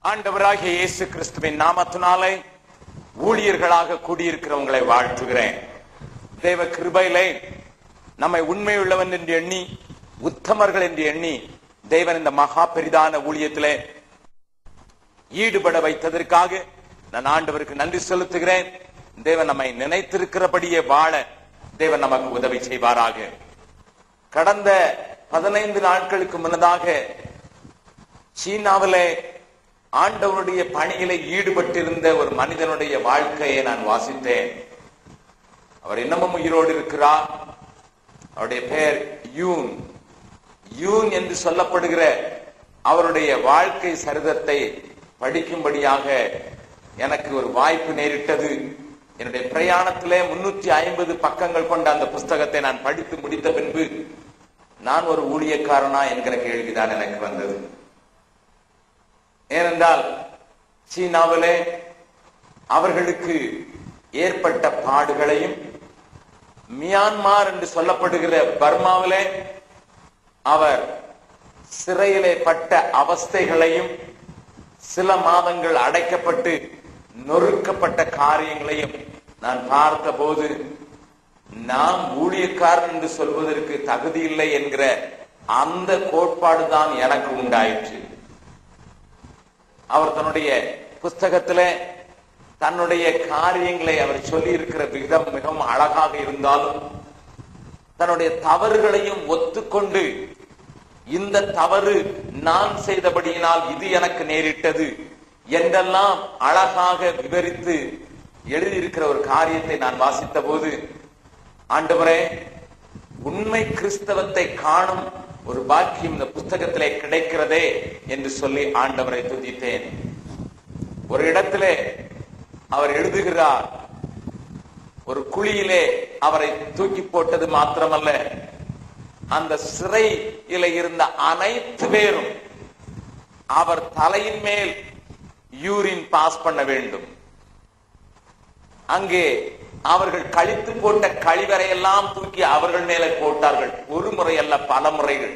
ஆண்டவராகிய இயேசு கிறிஸ்துவின் நாமத்தினாலே ஊழியர்களாக கூடியிருக்கிறவங்களை வாழ்த்துகிறேன் தேவ கிருபையிலே நம்மை உண்மையுள்ளவன் என்று எண்ணி உத்தமர்கள் என்று எண்ணி தேவன் இந்த மகா பெரிதான ஊழியத்திலே ஈடுபட வைத்ததற்காக நான் ஆண்டவருக்கு நன்றி செலுத்துகிறேன் தேவன் நம்மை நினைத்திருக்கிறபடியே வாழ தேவன் நமக்கு உதவி செய்வாராக கடந்த பதினைந்து நாட்களுக்கு முன்னதாக சீனாவிலே ஆண்டவனுடைய பணியில ஈடுபட்டிருந்த ஒரு மனிதனுடைய வாழ்க்கையை நான் வாசித்தேன் அவர் இன்னமும் உயிரோடு இருக்கிறார் அவருடைய பெயர் யூன் யூன் என்று சொல்லப்படுகிற அவருடைய வாழ்க்கை சரிதத்தை படிக்கும்படியாக எனக்கு ஒரு வாய்ப்பு நேரிட்டது என்னுடைய பிரயாணத்திலே முன்னூற்றி ஐம்பது பக்கங்கள் கொண்ட அந்த புஸ்தகத்தை நான் படித்து முடித்த பின்பு நான் ஒரு ஊழியக்காரனா என்கிற கேள்விதான் எனக்கு வந்தது ஏனென்றால் சீனாவிலே அவர்களுக்கு ஏற்பட்ட பாடுகளையும் மியான்மார் என்று சொல்லப்படுகிற பர்மாவிலே அவர் சிறையிலே பட்ட அவஸ்தைகளையும் சில மாதங்கள் அடைக்கப்பட்டு நொறுக்கப்பட்ட காரியங்களையும் நான் பார்த்தபோது நாம் ஊழியக்காரன் என்று சொல்வதற்கு தகுதி இல்லை என்கிற அந்த கோட்பாடுதான் எனக்கு உண்டாயிற்று அவர் தன்னுடைய புஸ்தகத்திலே தன்னுடைய காரியங்களை அவர் சொல்லி இருக்கிற விதம் மிகவும் அழகாக இருந்தாலும் தன்னுடைய தவறுகளையும் ஒத்துக்கொண்டு இந்த தவறு நான் செய்தபடியினால் இது எனக்கு நேரிட்டது என்றெல்லாம் அழகாக விவரித்து எழுதியிருக்கிற ஒரு காரியத்தை நான் வாசித்த போது ஆண்டவரே உண்மை கிறிஸ்தவத்தை காணும் ஒரு பாக்கியம் இந்த புஸ்தகத்திலே கிடைக்கிறதே என்று சொல்லி ஆண்டவரை துதித்தேன் ஒரு இடத்திலே அவர் எழுதுகிறார் ஒரு குழியிலே அவரை தூக்கி போட்டது மாத்திரமல்ல அந்த சிறையில இருந்த அனைத்து பேரும் அவர் தலையின் மேல் யூரின் பாஸ் பண்ண வேண்டும் அங்கே அவர்கள் கழித்து போட்ட கழிவறை எல்லாம் தூக்கி அவர்கள் மேலே போட்டார்கள் ஒரு முறை அல்ல பல முறைகள்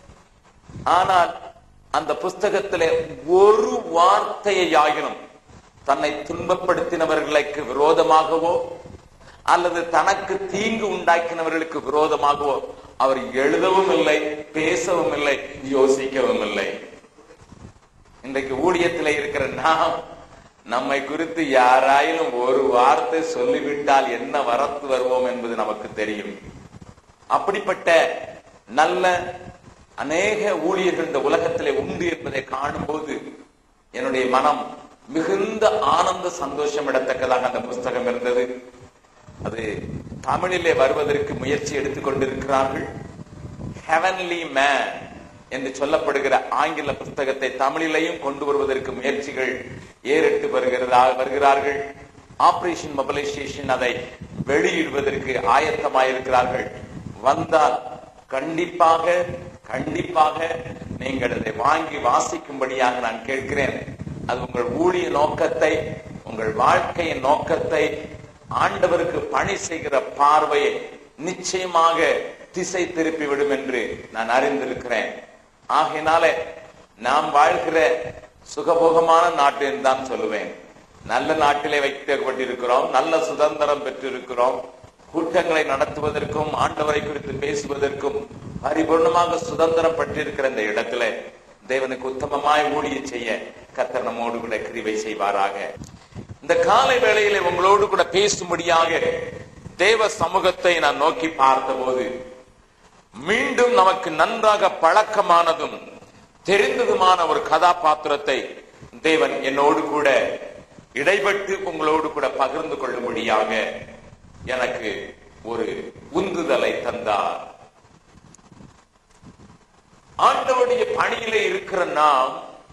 ஆனால் அந்த புஸ்தகத்திலே ஒரு வார்த்தையை ஆகினும் தன்னை துன்பப்படுத்தினவர்களுக்கு விரோதமாகவோ அல்லது தனக்கு தீங்கு உண்டாக்கினவர்களுக்கு விரோதமாகவோ அவர் எழுதவும் இல்லை பேசவும் இல்லை யோசிக்கவும் இல்லை இன்றைக்கு ஊழியத்தில் இருக்கிற நாம் நம்மை குறித்து யாராயிலும் ஒரு வார்த்தை சொல்லிவிட்டால் என்ன வரத்து வருவோம் என்பது நமக்கு தெரியும் அப்படிப்பட்ட நல்ல அநேக ஊழியர்கள் இந்த உலகத்திலே உண்டு என்பதை காணும்போது என்னுடைய மனம் மிகுந்த ஆனந்த சந்தோஷம் இடத்தக்கதாக அந்த புஸ்தகம் இருந்தது அது தமிழிலே வருவதற்கு முயற்சி எடுத்துக் கொண்டிருக்கிறார்கள் ஹெவன்லி மேன் என்று சொல்லப்படுகிற ஆங்கில புஸ்தகத்தை தமிழிலையும் கொண்டு வருவதற்கு முயற்சிகள் ஏறிட்டு வருகிறதா வருகிறார்கள் ஆபரேஷன் மொபைலைசேஷன் அதை வெளியிடுவதற்கு ஆயத்தமாயிருக்கிறார்கள் வந்தால் கண்டிப்பாக கண்டிப்பாக நீங்கள் அதை வாங்கி வாசிக்கும்படியாக நான் கேட்கிறேன் அது உங்கள் ஊழிய நோக்கத்தை உங்கள் வாழ்க்கையின் நோக்கத்தை ஆண்டவருக்கு பணி செய்கிற பார்வையை நிச்சயமாக திசை திருப்பி விடும் என்று நான் அறிந்திருக்கிறேன் ஆகையினாலே நாம் வாழ்கிற சுகபோகமான நாட்டில் தான் சொல்லுவேன் நல்ல நாட்டிலே வைக்கப்பட்டிருக்கிறோம் நல்ல சுதந்திரம் பெற்றிருக்கிறோம் கூட்டங்களை நடத்துவதற்கும் ஆண்டவரை குறித்து பேசுவதற்கும் பரிபூர்ணமாக சுதந்திரம் பெற்றிருக்கிற இந்த இடத்துல தேவனுக்கு உத்தமமாய் ஊழிய செய்ய கத்தர் நம்மோடு கூட கிரிவை செய்வாராக இந்த காலை வேளையில உங்களோடு கூட பேசும்படியாக தேவ சமூகத்தை நான் நோக்கி பார்த்தபோது மீண்டும் நமக்கு நன்றாக பழக்கமானதும் தெரிந்ததுமான ஒரு கதாபாத்திரத்தை தேவன் என்னோடு கூட இடைப்பட்டு உங்களோடு கூட பகிர்ந்து கொள்ளும்படியாக எனக்கு ஒரு உந்துதலை தந்தார் ஆண்டவருடைய பணியிலே இருக்கிற நாம்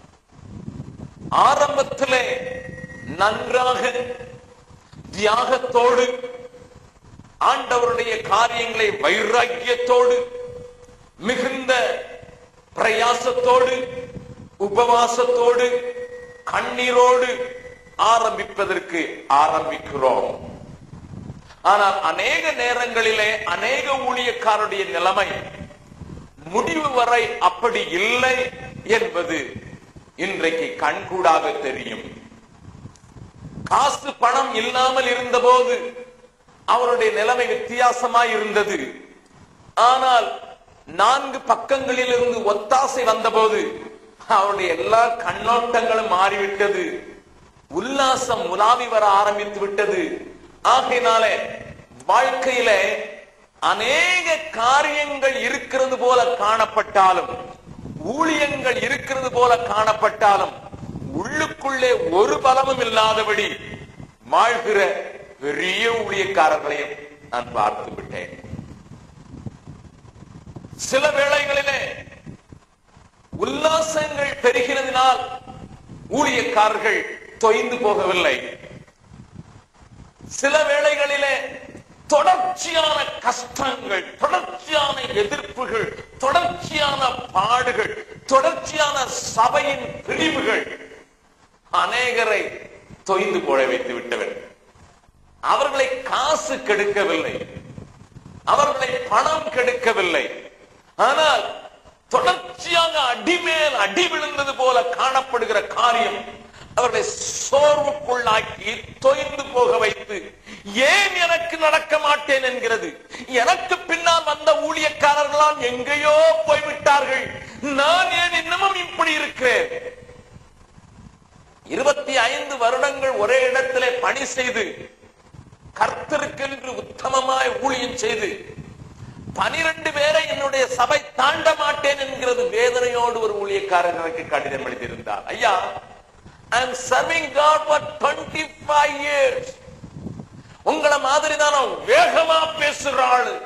ஆரம்பத்திலே நன்றாக தியாகத்தோடு ஆண்டவருடைய காரியங்களை வைராக்கியத்தோடு மிகுந்த பிரயாசத்தோடு உபவாசத்தோடு கண்ணீரோடு ஆரம்பிப்பதற்கு ஆரம்பிக்கிறோம் ஆனால் அநேக நேரங்களிலே அநேக ஊழியக்காரருடைய நிலைமை முடிவு வரை அப்படி இல்லை என்பது இன்றைக்கு கண்கூடாக தெரியும் காசு பணம் இல்லாமல் இருந்தபோது அவருடைய நிலைமை வித்தியாசமாய் இருந்தது ஆனால் நான்கு பக்கங்களில் இருந்து ஒத்தாசை வந்தபோது அவருடைய எல்லா கண்ணோட்டங்களும் மாறிவிட்டது உல்லாசம் உலாவி வர ஆரம்பித்து விட்டது ஆகையினாலே வாழ்க்கையில அநேக காரியங்கள் இருக்கிறது போல காணப்பட்டாலும் ஊழியங்கள் இருக்கிறது போல காணப்பட்டாலும் உள்ளுக்குள்ளே ஒரு பலமும் இல்லாதபடி வாழ்கிற பெரிய ஊழியக்காரர்களையும் நான் பார்த்து விட்டேன் சில வேளைகளிலே உல்லாசங்கள் பெருகிறதினால் ஊழியக்காரர்கள் தொய்ந்து போகவில்லை சில வேளைகளிலே தொடர்ச்சியான கஷ்டங்கள் தொடர்ச்சியான எதிர்ப்புகள் தொடர்ச்சியான பாடுகள் தொடர்ச்சியான சபையின் பிரிவுகள் அநேகரை தொய்ந்து போட வைத்து விட்டவர் அவர்களை காசு கெடுக்கவில்லை அவர்களை பணம் கெடுக்கவில்லை ஆனால் தொடர்ச்சியாக அடிமேல் அடி விழுந்தது போல காணப்படுகிற காரியம் அவர்களை சோர்வுக்குள்ளாக்கி தொய்ந்து போக வைத்து ஏன் எனக்கு நடக்க மாட்டேன் என்கிறது எனக்கு பின்னால் வந்த ஊழியக்காரர்களாம் எங்கேயோ போய்விட்டார்கள் நான் ஏன் இன்னமும் இப்படி இருக்கிறேன் இருபத்தி ஐந்து வருடங்கள் ஒரே இடத்திலே பணி செய்து கர்த்தருக்கென்று உத்தமமாய் ஊழியம் செய்து பனிரெண்டு பேரை என்னுடைய சபை தாண்ட மாட்டேன் என்கிறது வேதனையோடு ஒரு ஊழியக்காரர் எனக்கு கடிதம் எழுதியிருந்தார் ஐயா I am serving God for twenty five years உங்களை மாதிரி தான் வேகமா பேசுற ஆளு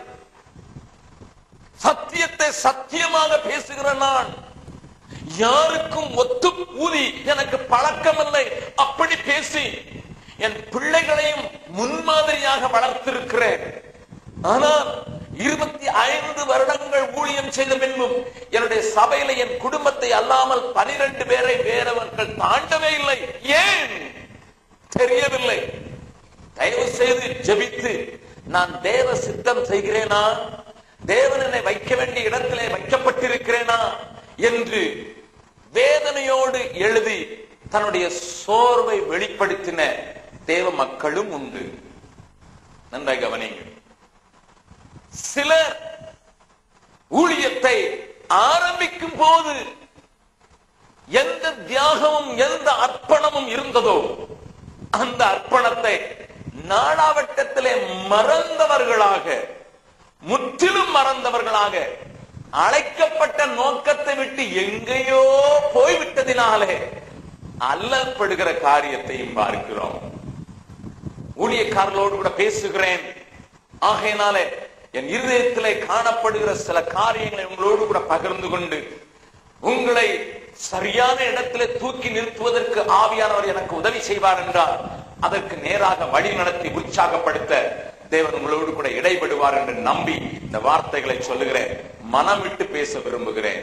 சத்தியத்தை சத்தியமாக பேசுகிற நான் யாருக்கும் ஒத்து ஊதி எனக்கு பழக்கமில்லை அப்படி பேசி என் பிள்ளைகளையும் முன்மாதிரியாக வளர்த்திருக்கிறேன் ஆனால் இருபத்தி ஐந்து வருடங்கள் ஊழியம் செய்த பின்பும் என்னுடைய சபையில என் குடும்பத்தை அல்லாமல் பனிரெண்டு பேரை வேறவர்கள் தாண்டவே இல்லை ஏன் தெரியவில்லை தயவு செய்து ஜெபித்து நான் தேவ சித்தம் செய்கிறேனா தேவன் என்னை வைக்க வேண்டிய இடத்திலே வைக்கப்பட்டிருக்கிறேனா என்று வேதனையோடு எழுதி தன்னுடைய சோர்வை வெளிப்படுத்தின தேவ மக்களும் உண்டு நன்றாய் கவனிங்கள் சிலர் ஊழியத்தை ஆரம்பிக்கும் போது எந்த தியாகமும் எந்த அர்ப்பணமும் இருந்ததோ அந்த அர்ப்பணத்தை நாளாவட்டத்திலே மறந்தவர்களாக முற்றிலும் மறந்தவர்களாக அழைக்கப்பட்ட நோக்கத்தை விட்டு எங்கேயோ போய்விட்டதினாலே அல்லல்படுகிற காரியத்தையும் பார்க்கிறோம் ஊழியக்காரர்களோடு கூட பேசுகிறேன் ஆகையினாலே என் இருதயத்திலே காணப்படுகிற சில காரியங்களை உங்களோடு கூட பகிர்ந்து கொண்டு உங்களை சரியான இடத்திலே தூக்கி நிறுத்துவதற்கு ஆவியானவர் எனக்கு உதவி செய்வார் என்றால் அதற்கு நேராக வழி நடத்தி உற்சாகப்படுத்த தேவன் உங்களோடு கூட இடைபடுவார் என்று நம்பி இந்த வார்த்தைகளை சொல்லுகிறேன் மனம் விட்டு பேச விரும்புகிறேன்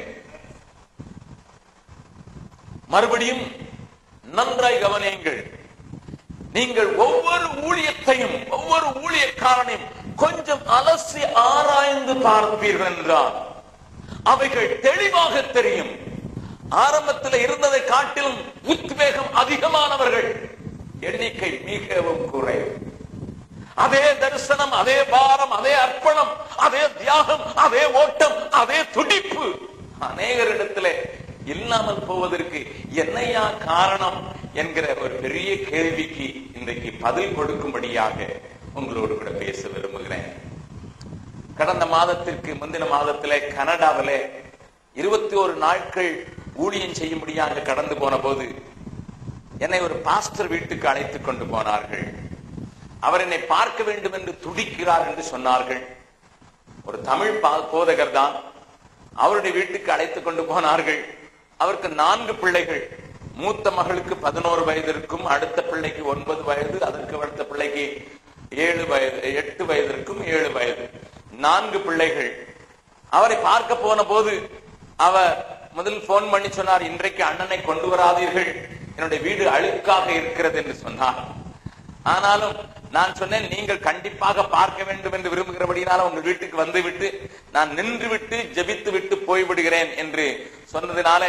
மறுபடியும் நன்றாய் கவனியுங்கள் நீங்கள் ஒவ்வொரு ஊழியத்தையும் ஒவ்வொரு ஊழியக்காரனையும் கொஞ்சம் அலசி ஆராய்ந்து பார்ப்பீர்கள் என்றால் அவைகள் தெளிவாக தெரியும் ஆரம்பத்தில் இருந்ததை காட்டிலும் உத்வேகம் அதிகமானவர்கள் எண்ணிக்கை மிகவும் குறைவு அதே தரிசனம் அதே பாரம் அதே அர்ப்பணம் அதே தியாகம் அதே ஓட்டம் அதே துடிப்பு அநேகரிடத்திலே இல்லாமல் போவதற்கு என்னையா காரணம் என்கிற ஒரு பெரிய கேள்விக்கு இன்றைக்கு பதில் கொடுக்கும்படியாக உங்களோடு கூட பேச விரும்புகிறேன் கடந்த மாதத்திற்கு முந்தின மாதத்திலே கனடாவிலே இருபத்தி ஒரு நாட்கள் ஊழியம் செய்யும்படியாக கடந்து போன போது என்னை ஒரு பாஸ்டர் வீட்டுக்கு அழைத்துக் கொண்டு போனார்கள் அவர் என்னை பார்க்க வேண்டும் என்று துடிக்கிறார் என்று சொன்னார்கள் ஒரு தமிழ் பா- போதகர் தான் அவருடைய வீட்டுக்கு அழைத்துக் கொண்டு போனார்கள் அவருக்கு நான்கு பிள்ளைகள் மூத்த மகளுக்கு பதினோரு வயது இருக்கும் அடுத்த பிள்ளைக்கு ஒன்பது வயது அதற்கு அடுத்த பிள்ளைக்கு ஏழு வயது எட்டு வயது இருக்கும் ஏழு வயது நான்கு பிள்ளைகள் அவரை பார்க்க போன போது அவர் முதல் போன் பண்ணி சொன்னார் இன்றைக்கு அண்ணனை கொண்டு வராதீர்கள் என்னுடைய வீடு அழுக்காக இருக்கிறது என்று சொன்னார் ஆனாலும் நான் சொன்னேன் நீங்கள் கண்டிப்பாக பார்க்க வேண்டும் என்று விரும்புகிறபடியால் உங்கள் வீட்டுக்கு வந்து விட்டு நான் நின்று விட்டு ஜெபித்து விட்டு போய்விடுகிறேன் என்று சொன்னதினாலே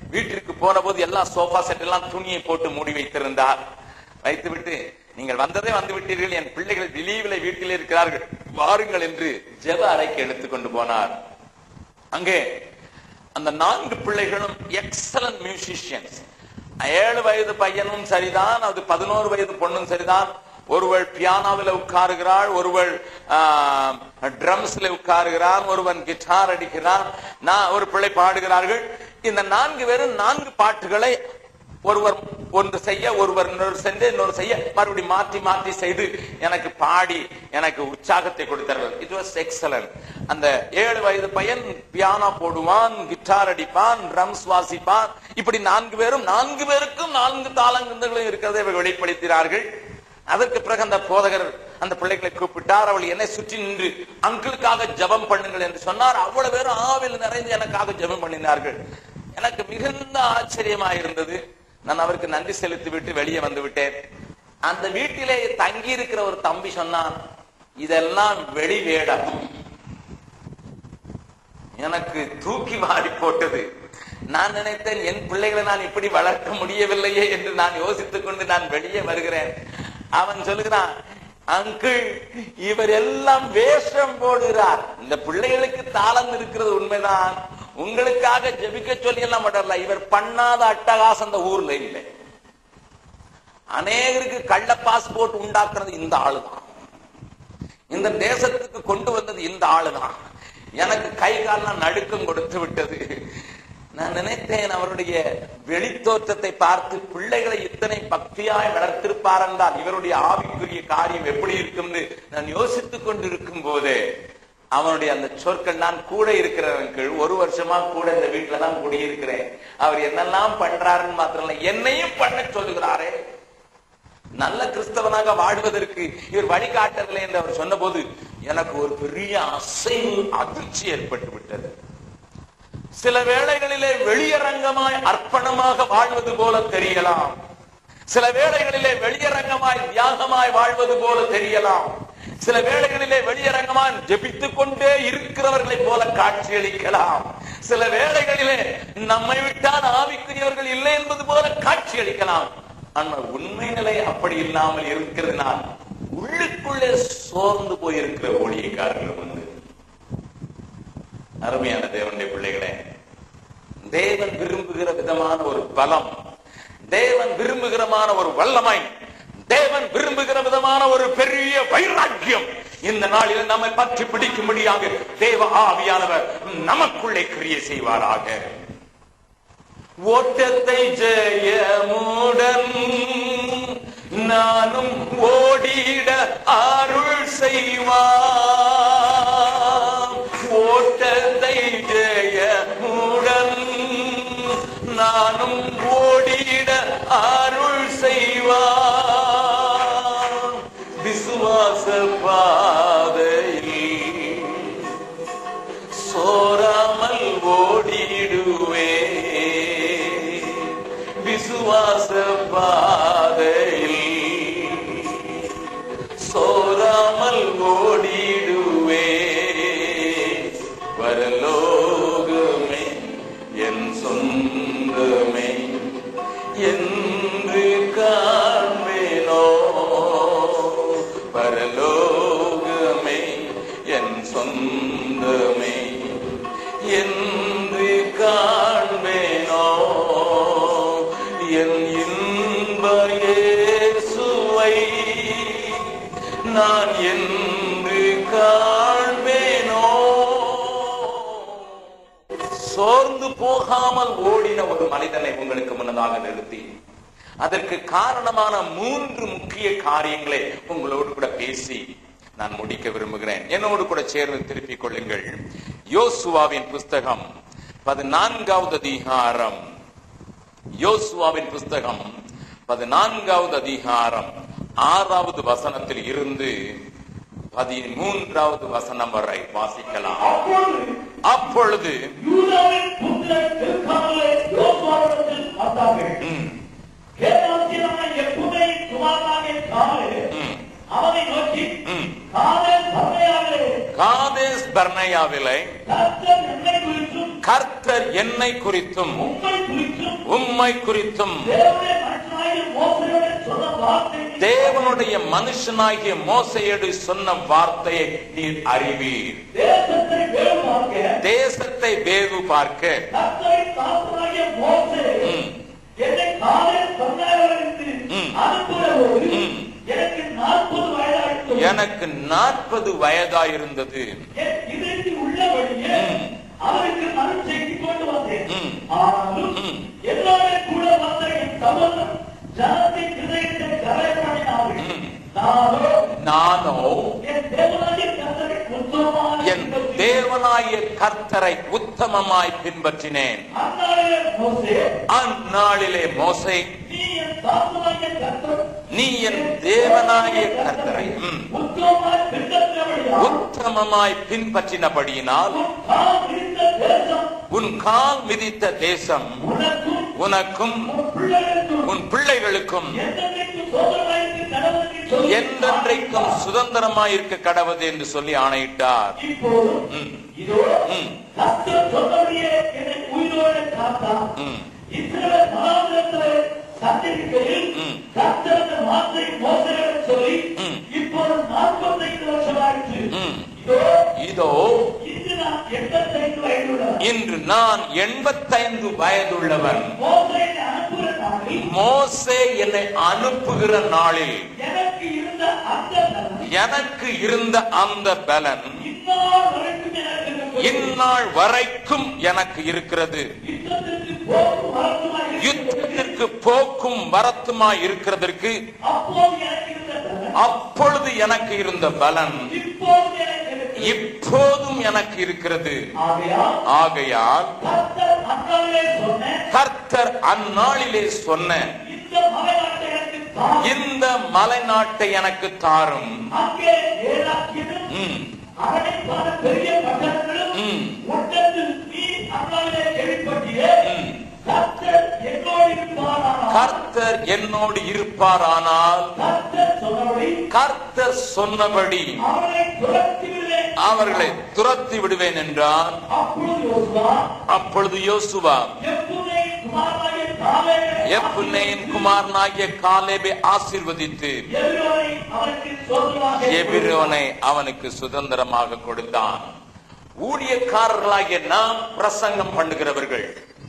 வீட்டிற்கு போன போது எல்லாம் சோஃபா செட் எல்லாம் துணியை போட்டு மூடி வைத்திருந்தார் வைத்துவிட்டு நீங்கள் வந்ததே வந்து விட்டீர்கள் என் பிள்ளைகள் விலீவிலை வீட்டில் இருக்கிறார்கள் வாருங்கள் என்று ஜெப அறைக்கு எடுத்துக்கொண்டு போனார் அங்கே அந்த நான்கு பிள்ளைகளும் எக்ஸலன்ட் மியூசிஷியன்ஸ் ஏழு வயது பையனும் சரிதான் அது பதினோரு வயது பொண்ணும் சரிதான் ஒருவள் பியானோவில் உட்காருகிறாள் ஒருவள் ட்ரம்ஸ்ல உட்காருகிறான் ஒருவன் கிட்டார் அடிக்கிறான் நான் ஒரு பிள்ளை பாடுகிறார்கள் இந்த நான்கு பேரும் நான்கு பாட்டுகளை ஒருவர் ஒன்று செய்ய ஒருவர் இன்னொரு சென்று இன்னொரு செய்ய மறுபடியும் மாற்றி மாற்றி செய்து எனக்கு பாடி எனக்கு உற்சாகத்தை கொடுத்தார்கள் இட் வாஸ் எக்ஸலன்ட் அந்த ஏழு வயது பையன் பியானோ போடுவான் கிட்டார் அடிப்பான் ட்ரம்ஸ் வாசிப்பான் இப்படி நான்கு பேரும் நான்கு பேருக்கும் நான்கு தாளங்கங்களும் இருக்கிறதை இவர்கள் வெளிப்படுத்தினார்கள் அதற்கு பிறகு அந்த போதகர் அந்த பிள்ளைகளை கூப்பிட்டார் அவள் என்னை சுற்றி நின்று அங்கிளுக்காக ஜெபம் பண்ணுங்கள் என்று சொன்னார் அவ்வளவு பேரும் ஆவில் நிறைந்து எனக்காக ஜெபம் பண்ணினார்கள் எனக்கு மிகுந்த ஆச்சரியமா இருந்தது நான் அவருக்கு நன்றி செலுத்தி விட்டு வெளியே வந்து விட்டேன் அந்த வீட்டிலே தங்கி இருக்கிற ஒரு தம்பி சொன்னான் இதெல்லாம் வெளி வேடம் எனக்கு தூக்கி வாரி போட்டது நான் நினைத்தேன் என் பிள்ளைகளை நான் இப்படி வளர்க்க முடியவில்லையே என்று நான் யோசித்துக் கொண்டு நான் வெளியே வருகிறேன் அவன் சொல்லுகிறான் அங்கிள் இவர் எல்லாம் வேஷம் போடுகிறார் இந்த பிள்ளைகளுக்கு தாளம் இருக்கிறது உண்மைதான் உங்களுக்காக ஜெபிக்க சொல்லி எல்லாம் மாட்டல இவர் பண்ணாத அட்டகாசம் அந்த ஊர்ல இல்லை அநேகருக்கு கள்ள பாஸ்போர்ட் உண்டாக்குறது இந்த ஆளுதான் இந்த தேசத்துக்கு கொண்டு வந்தது இந்த ஆளுதான் எனக்கு கை கால்லாம் நடுக்கம் கொடுத்து விட்டது நான் நினைத்தேன் அவருடைய வெளித்தோற்றத்தை பார்த்து பிள்ளைகளை இத்தனை பக்தியாய் வளர்த்திருப்பார் என்றால் இவருடைய ஆவிக்குரிய காரியம் எப்படி இருக்கும்னு நான் யோசித்துக் கொண்டிருக்கும் போதே அவனுடைய அந்த சொற்கள் நான் கூட இருக்கிறவன் கீழ் ஒரு வருஷமா கூட இந்த வீட்டுல தான் குடியிருக்கிறேன் அவர் என்னெல்லாம் பண்றாருன்னு மாத்திரம் இல்ல என்னையும் பண்ண சொல்லுகிறாரே நல்ல கிறிஸ்தவனாக வாழ்வதற்கு இவர் வழிகாட்டவில்லை என்று அவர் சொன்னபோது எனக்கு ஒரு பெரிய அசைவு அதிர்ச்சி ஏற்பட்டு விட்டது சில வேளைகளிலே வெளியரங்கமாய் அர்ப்பணமாக வாழ்வது போல தெரியலாம் சில வேளைகளிலே வெளியரங்கமாய் தியாகமாய் வாழ்வது போல தெரியலாம் சில வேளைகளிலே வெளியரங்கமாய் ஜெபித்துக் கொண்டே இருக்கிறவர்களைப் போல காட்சியளிக்கலாம் சில வேளைகளிலே நம்மை விட்டால் ஆவிக்குரியவர்கள் இல்லை என்பது போல காட்சியளிக்கலாம் ஆனால் உண்மை நிலை அப்படி இல்லாமல் இருக்கிறதுனால் உள்ளுக்குள்ளே சோர்ந்து போயிருக்கிற ஊழியக்காரர்கள் வந்து அருமையான தேவனுடைய பிள்ளைகளே தேவன் விரும்புகிற விதமான ஒரு பலம் தேவன் விரும்புகிறமான ஒரு வல்லமை தேவன் விரும்புகிற விதமான ஒரு பெரிய வைராக்கியம் இந்த நாளில் நம்மை பற்றி பிடிக்கும்படியாக தேவ ஆவியானவர் நமக்குள்ளே கிரியை செய்வாராக ஓட்டத்தை ஜெயமுடன் நானும் ஓடிட அருள் செய்வான் ஓட்டத்தை ஜெயமுடன் நானும் ஓடிட அருள் செய்வான் விசுவாச பாதையில் சோராமல் ஓடிடுவே விசுவாச பாதையில் சோராமல் ஓடிடுவே வரலோகமே என் சொந்தமே என்று காண்பேனோ பரலோகமே என் சொந்தமே என்று காண்பேனோ என் இன்ப இயேசுவை நான் என்று காண்பேனோ சோர்ந்து போகாமல் ஓடின ஒரு மனிதனை உங்களுக்கு முன்னதாக நிறுத்தி அதற்கு காரணமான மூன்று முக்கிய காரியங்களை உங்களோடு கூட பேசி நான் முடிக்க விரும்புகிறேன் என்னோடு கூட சேர்ந்து திருப்பிக் கொள்ளுங்கள் யோசுவாவின் புஸ்தகம் பதினான்காவது அதிகாரம் யோசுவாவின் புஸ்தகம் பதினான்காவது அதிகாரம் ஆறாவது வசனத்தில் இருந்து பதிமூன்றாவது வசனம் வரை வாசிக்கலாம் அப்பொழுது அப்பொழுது யூதாவின் புத்திரர் தெற்காலே யோசுவாவிடத்தில் வந்தார்கள். ம், கேதாசியனான எப்புனை குமாரனாகிய காலே ம், அவனை நோக்கி ம். காலே பர்னேயாவிலே காதேஸ் பர்னேயாவிலே கர்த்தர் என்னை குறித்தும் கர்த்தர் என்னை குறித்தும் உம்மை குறித்தும் உம்மை குறித்தும் தேவனுடைய மனுஷனாகிய மோசையோடு தேவனுடைய மனுஷனாகிய மோசையோடு சொன்ன வார்த்தை சொன்ன வார்த்தையை நீர் அறிவீர் தேசத்தை வேறு பார்க்க தேசத்தை வேவு பார்க்க கர்த்தரின் தாசனாகிய மோசே ம். என்னை காலையில் சொன்னாரிலிருந்து ம். அனுப்புகிறபோது ம். எனக்கு நாற்பது வயதாயிற்று எனக்கு நாற்பது வயதாயிருந்தது என் இதயத்தில் உள்ளபடியே அவருக்கு மறு செய்தி கொண்டு வந்தேன் ம். ஆனாலும் ம். என்னோட கூட வந்த என் சகோதரன் ஜனத்தின் இதயத்தை கரை பண்ணினார்கள் ம். நானோ நானோ என் தேவனாகிய கர்த்தரை உத்தமமாக என் தேவனாய கர்த்தரை உத்தமமாய் பின்பற்றினேன் அந்நாளிலே மோசே அந்நாளிலே மோசை நீ என் தாசனாகிய கர்த்தர் நீ என் தேவனாய கர்த்தரை ம், உத்தமமாய் பின்பற்றபடியால் உத்தமமாய் பின்பற்றினபடியினால் உன் கால் விரிந்த தேசம் உன் கால் மிதித்த தேசம் உனக்கும் உனக்கும் உன் பிள்ளைகளுக்கும் உன் பிள்ளைகளுக்கும் என்றென்றைக்கும் சோதனைக்கு கடவுளுக்கு சொல்லி என்றென்றைக்கும் சுதந்திரமாயிருக்க கடவுது என்று சொல்லி ஆணையிட்டார் இப்போதும் ம். இதோ ம். கர்த்தர் சொன்னபடியே என்னை உயிரோடு காத்தார் ம். இஸ்ரவேல் மகாநகரத்திலே சந்திரிக்கையில் ம். கர்த்தர் அந்த வார்த்தை மோசையிடம் சொல்லி ம். இப்போது நாற்பத்தைந்து வருஷம் ஆயிற்று ம். இதோ இதோ இன்று நான் எண்பத்தைந்து வயதுள்ளவன் இன்று நான் எண்பத்தைந்து வயதுள்ளவன் மோசையை அனுப்புகிற நாளில் மோசே என்னை அனுப்புகிற நாளில் எனக்கு இருந்த அந்த பலன் எனக்கு இருந்த அந்த பலன் இந்நாள் வரைக்கும் எனக்கு இருக்கிறது. இந்நாள் வரைக்கும் எனக்கு இருக்கிறது யுத்தத்திற்கு போக்கும் வரத்துமாய் இருக்கிறது. யுத்தத்திற்கு போக்கும் வரத்துமாய் இருக்கிறதற்கு அப்போது எனக்கு இருந்த பலன் அப்பொழுது எனக்கு இருந்த பலன் இப்போது எனக்கு இருக்கிறது. இப்போதும் எனக்கு இருக்கிறது ஆகையால் ஆகையால் கர்த்தர் அந்நாளிலே சொன்ன கர்த்தர் அந்நாளிலே சொன்ன இந்த மலைநாட்டை எனக்கு தாரும். இந்த மலைநாட்டை எனக்கு தாரும் அங்கே ஏலாக்கியதும் ம், அரணைப்பான பெரிய பட்டணங்களும் ம். ஒட்டத்தில் நீ அந்நாளிலே கேள்விப்பட்டியே ம். கர்த்தர் என்னோடு இருப்பாரானால் கர்த்தர் என்னோடு இருப்பாரானால் கர்த்தர் சொன்னபடி கர்த்தர் சொன்னபடி அவனை துரத்தி விடுவேன் அவர்களை துரத்தி விடுவேன் என்றார் அப்பொழுது யோசுவா அப்பொழுது யோசுவா எப்புனே குமாரனாகிய காலேபை எப்புன்னேயின் குமாரனாகிய காலேபை ஆசீர்வதித்து எபிரோனை அவனுக்கு சொந்தமாக எபிரோனை அவனுக்கு சுதந்திரமாக கொடுத்தான் ஊழியக்காரர்களாகிய நாம் பிரசங்கம் பண்ணுகிறவர்கள்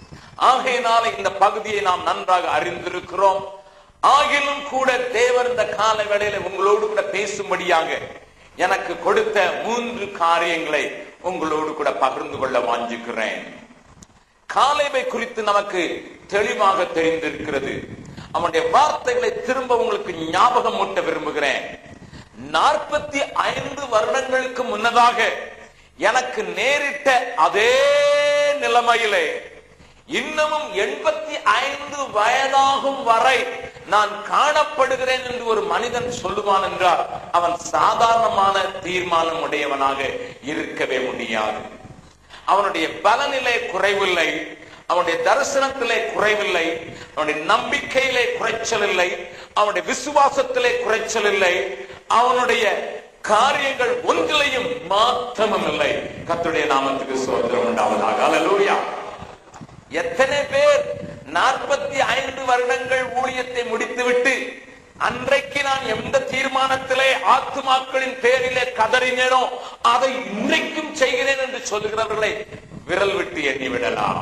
ஆகையினால இந்த பகுதியை நாம் நன்றாக அறிந்திருக்கிறோம் ஆகிலும் கூட தேவர் இந்த கால வேளையில உங்களோடு கூட பேசும்படியாக எனக்கு கொடுத்த மூன்று காரியங்களை உங்களோடு கூட பகிர்ந்து கொள்ள வாஞ்சிக்கிறேன் காலேபை குறித்து நமக்கு தெளிவாக தெரிந்திருக்கிறது அவனுடைய வார்த்தைகளை திரும்ப உங்களுக்கு ஞாபகம் மூட்ட விரும்புகிறேன் நாற்பத்தி ஐந்து வருடங்களுக்கு முன்னதாக எனக்கு நேரிட்ட அதே நிலைமையிலே இன்னமும் எண்பத்தி ஐந்து வயதாகும் வரை நான் காணப்படுகிறேன் என்று ஒரு மனிதன் சொல்லுவான் என்றால் அவன் சாதாரணமான தீர்மானம் உடையவனாக இருக்கவே முடியாது அவனுடைய பலனிலே குறைவில்லை அவனுடைய தரிசனத்திலே குறைவில்லை அவனுடைய நம்பிக்கையிலே குறைச்சல் இல்லை அவனுடைய விசுவாசத்திலே குறைச்சல் இல்லை அவனுடைய காரியங்கள் ஒன்றிலையும் மாற்றமும் இல்லை கர்த்தருடைய நாமத்துக்கு சோதரம் உண்டாவதாக அல்லேலூயா எத்தனை பேர் நாற்பத்தி ஐந்து வருடங்கள் ஊழியத்தை முடித்துவிட்டு அன்றைக்கு நான் எந்த தீர்மானத்திலே ஆத்துமாக்களின் பேரிலே கதறினேனோ அதை இன்றைக்கும் செய்கிறேன் என்று சொல்லுகிறவர்களை விரல் விட்டு எண்ணிவிடலாம்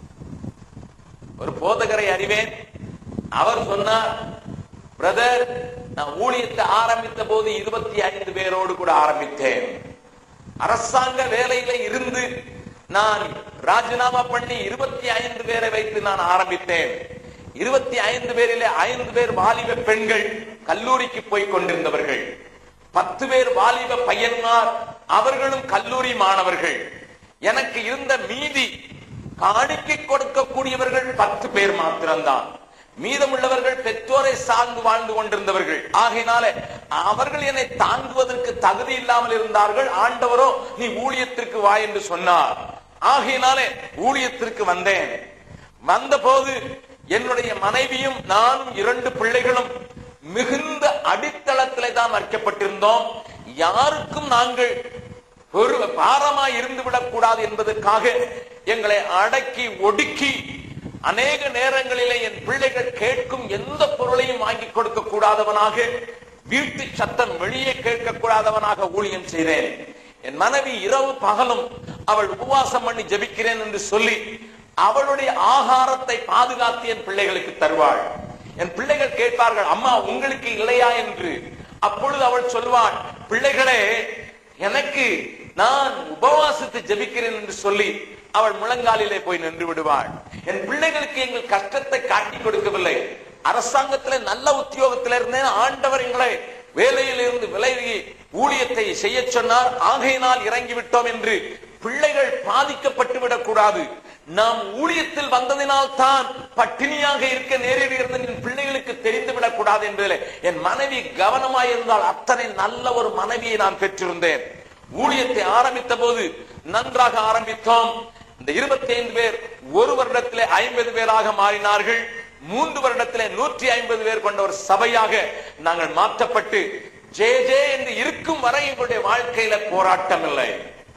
ஒரு போதகரை அறிவேன் அவர் சொன்னார் பிரதர் நான் ஊழியத்தை ஆரம்பித்த போது இருபத்தி ஐந்து பேரோடு கூட ஆரம்பித்தேன் அரசாங்க வேலையில இருந்து நான் ராஜினாமா பண்ணி இருபத்தி ஐந்து பேரை வைத்து நான் ஆரம்பித்தேன் இருபத்தி ஐந்து பேரிலே ஐந்து பேர் வாலிப பெண்கள் கல்லூரிக்கு போய் கொண்டிருந்தவர்கள் பத்து பேர் வாலிப பையன்மார் அவர்களும் கல்லூரி மாணவர்கள் எனக்கு இருந்த மீதி காணிக்கை கொடுக்கக்கூடியவர்கள் பத்து பேர் மாத்திரம்தான் மீதமுள்ளவர்கள் பெற்றோரை சார்ந்து வாழ்ந்து கொண்டிருந்தவர்கள் ஆகையினாலே அவர்கள் என்னை தாங்குவதற்கு தகுதி இல்லாமல் இருந்தார்கள் ஆண்டவரோ நீ ஊழியத்திற்கு வா என்று சொன்னார் ஆகையினாலே ஊழியத்திற்கு வந்தேன் வந்தபோது என்னுடைய மனைவியும் நானும் இரண்டு பிள்ளைகளும் மிகுந்த அடித்தளத்திலே தான் வைக்கப்பட்டிருந்தோம் யாருக்கும் நாங்கள் ஒரு பாரமாய் இருந்து விடக் கூடாது என்பதற்காக எங்களை அடக்கி ஒடுக்கி அநேக நேரங்களிலே என் பிள்ளைகள் கேட்கும் எந்த பொருளையும் வாங்கி கொடுக்க கூடாதவனாக வீட்டு சத்தம் வெளியே கேட்க கூடாதவனாக ஊழியம் செய்தேன் என் மனைவி இரவு பகலும் அவள் உபவாசம் பண்ணி ஜெபிக்கிறேன் என்று சொல்லி அவளுடைய ஆகாரத்தை பாதுகாத்து என் பிள்ளைகளுக்கு தருவாள் என் பிள்ளைகள் கேட்பார்கள் அம்மா உங்களுக்கு இல்லையா என்று அப்பொழுது அவள் சொல்வாள் பிள்ளைகளே எனக்கு நான் உபவாசத்தை ஜெபிக்கிறேன் என்று சொல்லி அவள் முழங்காலிலே போய் நின்று விடுவாள் என் பிள்ளைகளுக்கு எங்கள் கஷ்டத்தை காட்டி கொடுக்கவில்லை அரசாங்கத்திலே நல்ல உத்தியோகத்தில் இருந்தேன் ஆண்டவர் எங்களை வேலையில் இருந்து விலகி ஊழியத்தை செய்ய சொன்னார் ஆகையினால் இறங்கி விட்டோம் என்று பிள்ளைகள் பாதிக்கப்பட்டு விடக்கூடாது நாம் ஊழியத்தில் வந்ததினால் தான் பட்டினியாக இருக்க நேரிடுகிறது என் பிள்ளைகளுக்கு தெரிந்து விடக்கூடாது என்பதில் என் மனைவி கவனமாய் இருந்தால் அத்தனை நல்ல ஒரு மனைவியை நான் பெற்றிருந்தேன் ஊழியத்தை ஆரம்பித்த போது நன்றாக ஆரம்பித்தோம் இந்த இருபத்தி ஐந்து பேர் ஒரு வருடத்திலே ஐம்பது பேராக மாறினார்கள் மூன்று வருடத்திலே நூற்றி ஐம்பது பேர் கொண்ட ஒரு சபையாக நாங்கள் மாற்றப்பட்டு ஜே ஜே என்று இருக்கும் வரை எங்களுடைய வாழ்க்கையில போராட்டம் இல்லை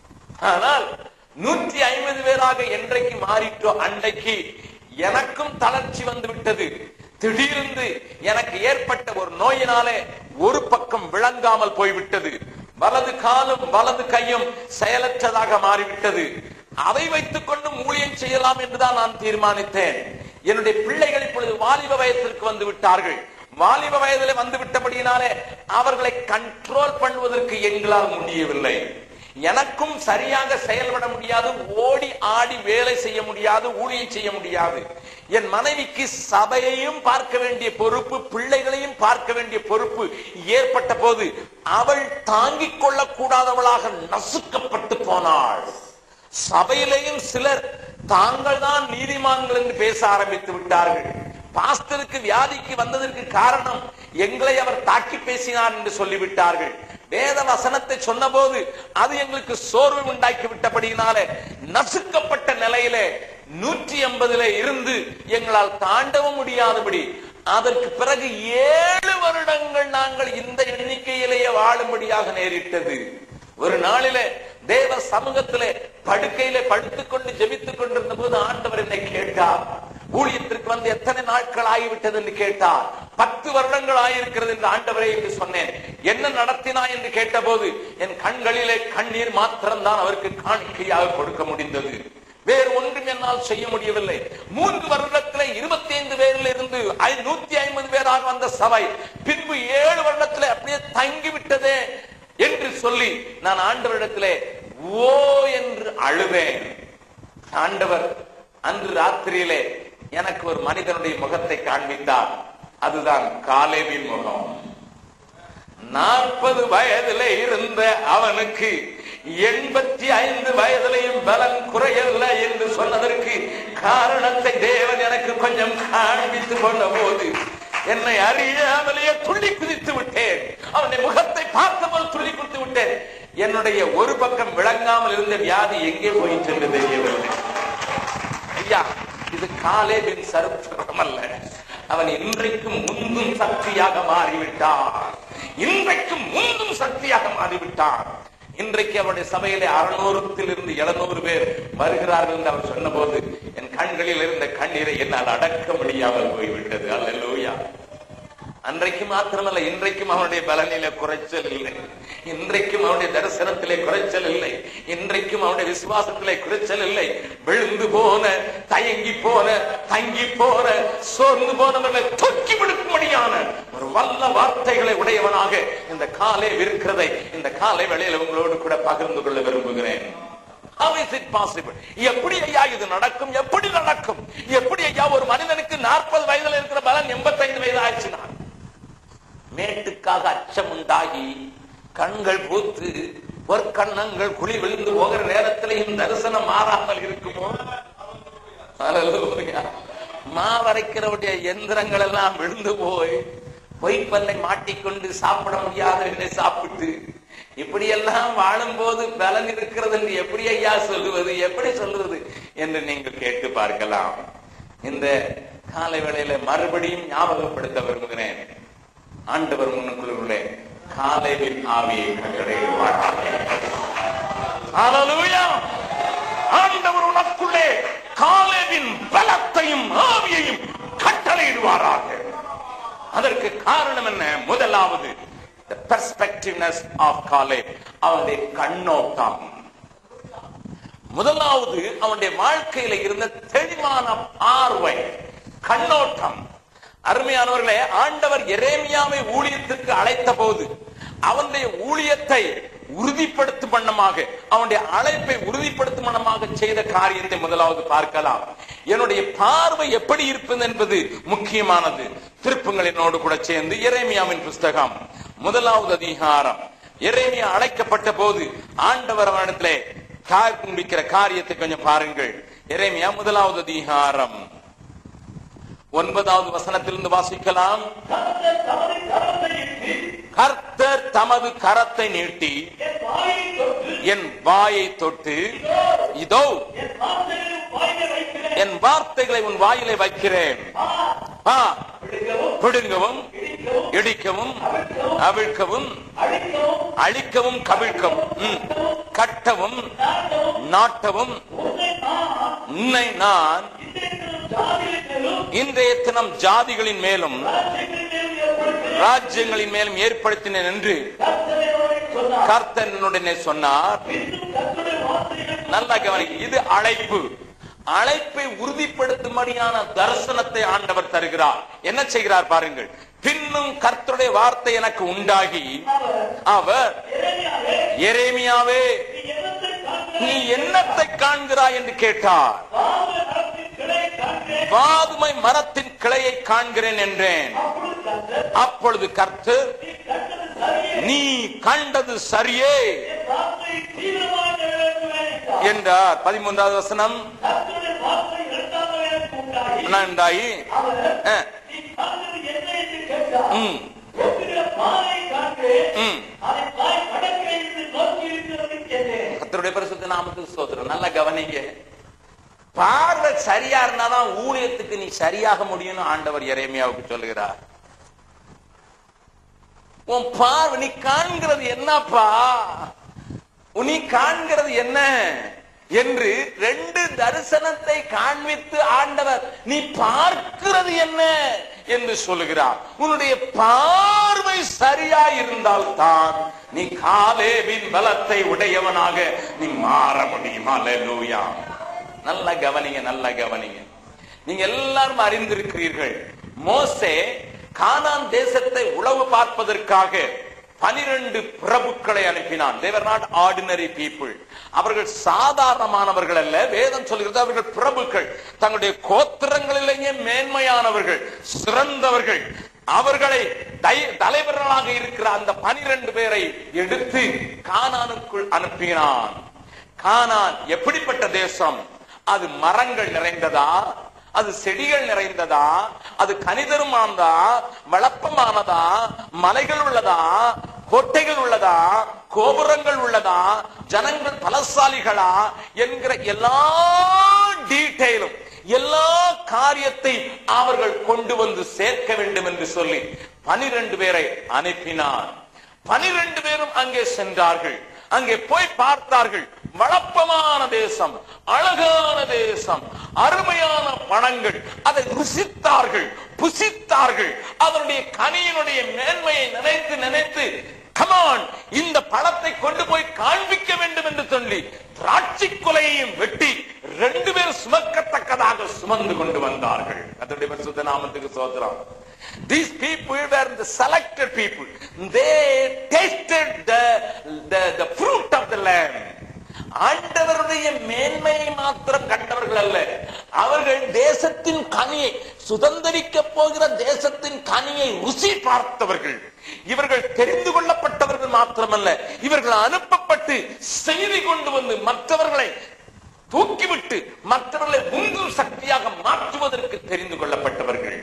ஆனால் நூற்றி ஐம்பது பேராக என்றைக்கு மாறிட்டோ அன்றைக்கு எனக்கும் தளர்ச்சி வந்து விட்டது திடீரென்று எனக்கு ஏற்பட்ட ஒரு நோயினாலே ஒரு பக்கம் விளங்காமல் போய்விட்டது வலது காலும் வலது கையும் செயலற்றதாக மாறிவிட்டது அதை வைத்துக் கொண்டு ஊழியம் செய்யலாம் என்றுதான் நான் தீர்மானித்தேன் என்னுடைய பிள்ளைகள் இப்பொழுது வாலிப வயதிற்கு வந்து விட்டார்கள் வாலிப வயதில் வந்து விட்டபடியினாலே அவர்களை கண்ட்ரோல் பண்ணுவதற்கு எங்களால் முடியவில்லை எனக்கும் சரியாக செயல்பட முடியாது ஓடி ஆடி வேலை செய்ய முடியாது ஊழியம் செய்ய முடியாது என் மனைவிக்கு சபையையும் பார்க்க வேண்டிய பொறுப்பு பிள்ளைகளையும் பார்க்க வேண்டிய பொறுப்பு ஏற்பட்ட போது அவள் தாங்கிக் கொள்ளக்கூடாதவளாக நசுக்கப்பட்டு போனாள் சபையிலேயும் சிலர் தாங்கள் தான் நீதிமான்கள் என்று பேச ஆரம்பித்து விட்டார்கள் பாஸ்டருக்கு வியாதிக்கு வந்ததற்கு காரணம் எங்களை அவர் தாக்கி பேசினார் என்று சொல்லிவிட்டார்கள் வேத வசனத்தை சொன்னபோது அது எங்களுக்கு சோர்வு உண்டாக்கி விட்டபடியினாலே நசுக்கப்பட்ட நிலையிலே நூற்றி எண்பதுல இருந்து எங்களால் தாண்டவும் முடியாதபடி அதற்கு பிறகு ஏழு வருடங்கள் நாங்கள் இந்த எண்ணிக்கையிலேயே வாழும்படியாக நேரிட்டது ஒரு நாளிலே தேவ சமூகத்திலே படுக்கையிலே படுத்துக் கொண்டு ஜெபித்துக் கொண்டிருந்த போது ஆண்டவர் என்னை கேட்டார் ஊழியத்திற்கு வந்து எத்தனை நாட்கள் ஆகிவிட்டது என்று கேட்டார் பத்து வருடங்கள் ஆயிருக்கிறது என்று ஆண்டவரே என்று சொன்னேன் என்ன நடத்தினா என்று கேட்டபோது என் கண்களிலே கண்ணீர் மாத்திரம்தான் அவருக்கு காணிக்கையாக கொடுக்க முடிந்தது வேறு ஒன்றும் என்னால் செய்ய முடியவில்லை மூன்று வருடத்திலே இருபத்தி ஐந்து பேரில் இருந்து நூத்தி ஐம்பது பேராக வந்த சபை பின்பு ஏழு வருடத்திலே அப்படியே தங்கிவிட்டதே என்று சொல்லி நான் ஆண்டவரிடத்திலே ஓ என்று அழுவேன் ஆண்டவர் அன்று ராத்திரியிலே எனக்கு ஒரு மனிதனுடைய முகத்தை காண்பித்தார் அதுதான் காலேவின் முகம் நாற்பது வயதிலே இருந்த அவனுக்கு எண்பத்தி ஐந்து வயதிலையும் பலன் குறையவில்லை என்று சொன்னதற்கு காரணத்தை தேவன் எனக்கு கொஞ்சம் காண்பித்து கொண்ட போது என்னை அறியாமலேயே துள்ளி குதித்து விட்டேன் அவனுடைய முகத்தை பார்த்தபோது துள்ளி குதித்து விட்டேன் என்னுடைய ஒரு பக்கம் விளங்காமல் இருந்த வியாதி எங்கே போயிட்டு என்று தெரியவில்லை ஐயா இது காலேபின் சரித்திரம் அல்ல அவன் இன்றைக்கும் முந்தும் சக்தியாக மாறிவிட்டான் இன்றைக்கும் முந்தும் சக்தியாக மாறிவிட்டான் இன்றைக்கு அவருடைய சபையிலே அறுநூறுத்தில் இருந்து எழுநூறு பேர் வருகிறார்கள் என்று அவர் சொன்னபோது என் கண்களில் இருந்த கண்ணீரை என்னால் அடக்க முடியாமல் போய்விட்டது அல்லூயா அன்றைக்கு மாத்திரமல்ல இன்றைக்கும் அவனுடைய பலனிலே குறைச்சல் இல்லை இன்றைக்கும் அவனுடைய தரிசனத்திலே குறைச்சல் இல்லை இன்றைக்கும் அவனுடைய விசுவாசத்திலே குறைச்சல் இல்லை விழுந்து போன தயங்கி போன தங்கி போன சோர்ந்து போனவர்களை தூக்கி விடுக்கும்படியான ஒரு வல்ல வார்த்தைகளை உடையவனாக இந்த காலை இருக்கிறதை இந்த காலை வேளையில உங்களோடு கூட பகிர்ந்து கொள்ள விரும்புகிறேன் How is it possible? எப்படி ஐயா இது நடக்கும் எப்படி நடக்கும் எப்படி ஐயா ஒரு மனிதனுக்கு நாற்பது வயதுல இருக்கிற பலன் எண்பத்தைந்து வயது ஆயிடுச்சுனா மேட்டுக்காக அச்சம் உண்டாகி கண்கள் பூத்து பொற்கண்ணங்கள் குழி விழுந்து போகிற நேரத்திலையும் தரிசனம் மாறாமல் இருக்குமோ Hallelujah. மாவரைக்கிறவுடைய எந்திரங்கள் எல்லாம் விழுந்து போய் பொய்ப்பல்லை மாட்டிக்கொண்டு சாப்பிட முடியாத என்னை சாப்பிட்டு இப்படி எல்லாம் வாழும்போது பலன் இருக்கிறது என்று எப்படி ஐயா சொல்லுவது எப்படி சொல்லுவது என்று நீங்கள் கேட்டு பார்க்கலாம் இந்த காலை வேளையில மறுபடியும் ஞாபகப்படுத்த விரும்புகிறேன் ஆண்டவர் முன்னுக்குள்ளே காலையில் ஆவியை கட்டளையிடுவார் Hallelujah. ஆண்டவர் உனக்குள்ளே அவர்களுக்குள்ளே காலேவின் பலத்தையும் ஆவியையும் கட்டளையிடுவாராக அதற்கு காரணம் என்ன முதலாவது the perspectiveness of Caleb அவனுடைய கண்ணோட்டம் முதலாவது அவனுடைய வாழ்க்கையில இருந்த தெளிவான பார்வை கண்ணோட்டம் அருமையானவர்களே ஆண்டவர் எரேமியாவை ஊழியத்திற்கு அழைத்த போது அவனுடைய ஊழியத்தை உறுதிப்படுத்தும் வண்ணமாக அவனுடைய அழைப்பை உறுதிப்படுத்தும் வண்ணமாக செய்த காரியத்தை முதலாவது பார்க்கலாம் என்னுடைய பார்வை எப்படி இருப்பது என்பது முக்கியமானது திருப்பங்கள் என்னோடு கூட சேர்ந்து எரேமியாவின் புஸ்தகம் முதலாவது அதிகாரம் எரேமியா அழைக்கப்பட்ட போது ஆண்டவர் அவனிடத்திலே காண்பிக்கிற காரியத்தை கொஞ்சம் பாருங்கள் எரேமியா முதலாவது அதிகாரம் ஒன்பதாவது வசனத்திலிருந்து வாசிக்கலாம் கர்த்தர் தமது கரத்தை நீட்டி கர்த்தர் தமது கரத்தை நீட்டி என் வாயை தொட்டு என் வாயை தொட்டு இதோ என் வார்த்தைகளை என் வார்த்தைகளை வாயிலே வைக்கிறேன் உன் வாயிலை வைக்கிறேன் ஆ, பிடிக்கவும் பிடுங்கவும் இடிக்கவும் இடிக்கவும் அவிழ்க்கவும் அழிக்கவும் அழிக்கவும் கவிழ்க்கவும் ம், கட்டவும் நாட்டவும் உன்னை நான் இன்றைய தினம் ஜாதிகளின் மேலும் ராஜ்யங்களின் மேலும் ஏற்படுத்தினேன் என்று கர்த்தனுடனே சொன்னார் நல்லா கவனி இது அழைப்பு அழைப்பை உறுதிப்படுத்தும்படியான தரிசனத்தை ஆண்டவர் தருகிறார் என்ன செய்கிறார் பாருங்கள் பின்னும் கர்த்தருடைய வார்த்தை எனக்கு உண்டாகி அவர் எரேமியாவே நீ என்னத்தை காண்கிறாய் என்று கேட்டார் வாதுமை மரத்தின் கிளையை காண்கிறேன் என்றேன் அப்பொழுது கர்த்தர் நீ கண்டது சரியே என்றார் பதிமூன்றாவது வசனம் உண்டாயி அஹ், ம், ம். கர்த்தருடைய பரிசுத்த நாமத்துக்கு சோதரம் நல்லா கவனிங்க பார்வை சரியா இருந்தாதான் ஊழியத்துக்கு நீ சரியாக முடியும்னு ஆண்டவர் எரேமியாவுக்கு சொல்லுகிறார் உன் பார்வை நீ காண்கிறது என்னப்பா நீ காண்கிறது என்ன என்று ரெண்டு தரிசனத்தை காண்பித்து ஆண்டவர் நீ பார்க்கிறது என்ன என்று சொல்லுகிறார் உன்னுடைய பார்வை சரியா இருந்தால் தான் நீ காலேவின் பலத்தை உடையவனாக நீ மாற முடியும் அல்லேலூயா நல்ல கவனிங்க நல்ல கவனிங்க நீங்க எல்லாரும் அறிந்திருக்கிறீர்கள் மோசே கானான் தேசத்தை உளவு பார்ப்பதற்காக பனிரெண்டு பிரபுக்களை அனுப்பினான் தேவர் நாட் ஆர்டினரி பீப்புள் அவர்கள் சாதாரணமானவர்கள் அல்ல வேதம் சொல்கிறது அவர்கள் பிரபுக்கள் தங்களுடைய கோத்திரங்களிலேயே மேன்மையானவர்கள் சிறந்தவர்கள் அவர்களை தை- தலைவர்களாக இருக்கிற அந்த பனிரெண்டு பேரை எடுத்து கானானுக்குள் அனுப்பினான் கானான் எப்படிப்பட்ட தேசம் அது மரங்கள் நிறைந்ததா அது செடிகள் நிறைந்ததா அது கனிதருமானதா வளப்பமானதா மலைகள் உள்ளதா கோட்டைகள் உள்ளதா கோபுரங்கள் உள்ளதா ஜனங்கள் பலசாலிகளா என்கிற எல்லா டீட்டெயிலும் எல்லா காரியத்தை அவர்கள் கொண்டு வந்து சேர்க்க வேண்டும் என்று சொல்லி பனிரெண்டு பேரை அனுப்பினார் பனிரெண்டு பேரும் அங்கே சென்றார்கள் அங்கே போய் பார்த்தார்கள் வளப்பமான தேசம் அழகான தேசம் அருமையான பணங்கள் அதை ருசித்தார்கள் புசித்தார்கள் அதனுடைய கனியினுடைய மேன்மையை நினைத்து நினைத்து கமான் இந்த பழத்தை கொண்டு போய் காண்பிக்க வேண்டும் என்று சொல்லி திராட்சை கொலையையும் வெட்டி ரெண்டு பேர் சுமக்கத்தக்கதாக சுமந்து கொண்டு வந்தார்கள் அதனுடைய பரிசுத்த நாமத்துக்கு சோதரம் These people were the selected people. They tasted the, the, the fruit of the land. ஆண்டவருடைய மேன்மையை மாத்திரம் கண்டவர்கள் அல்ல அவர்கள் தேசத்தின் கனியை சுதந்திரிக்க போகிற தேசத்தின் கனியை ருசி பார்த்தவர்கள் இவர்கள் தெரிந்து கொள்ளப்பட்டவர்கள் மாத்திரமல்ல இவர்கள் அனுப்பப்பட்டு செய்தி கொண்டு வந்து மற்றவர்களை தூக்கிவிட்டு மற்றவர்களை உந்தும் சக்தியாக மாற்றுவதற்கு தெரிந்து கொள்ளப்பட்டவர்கள்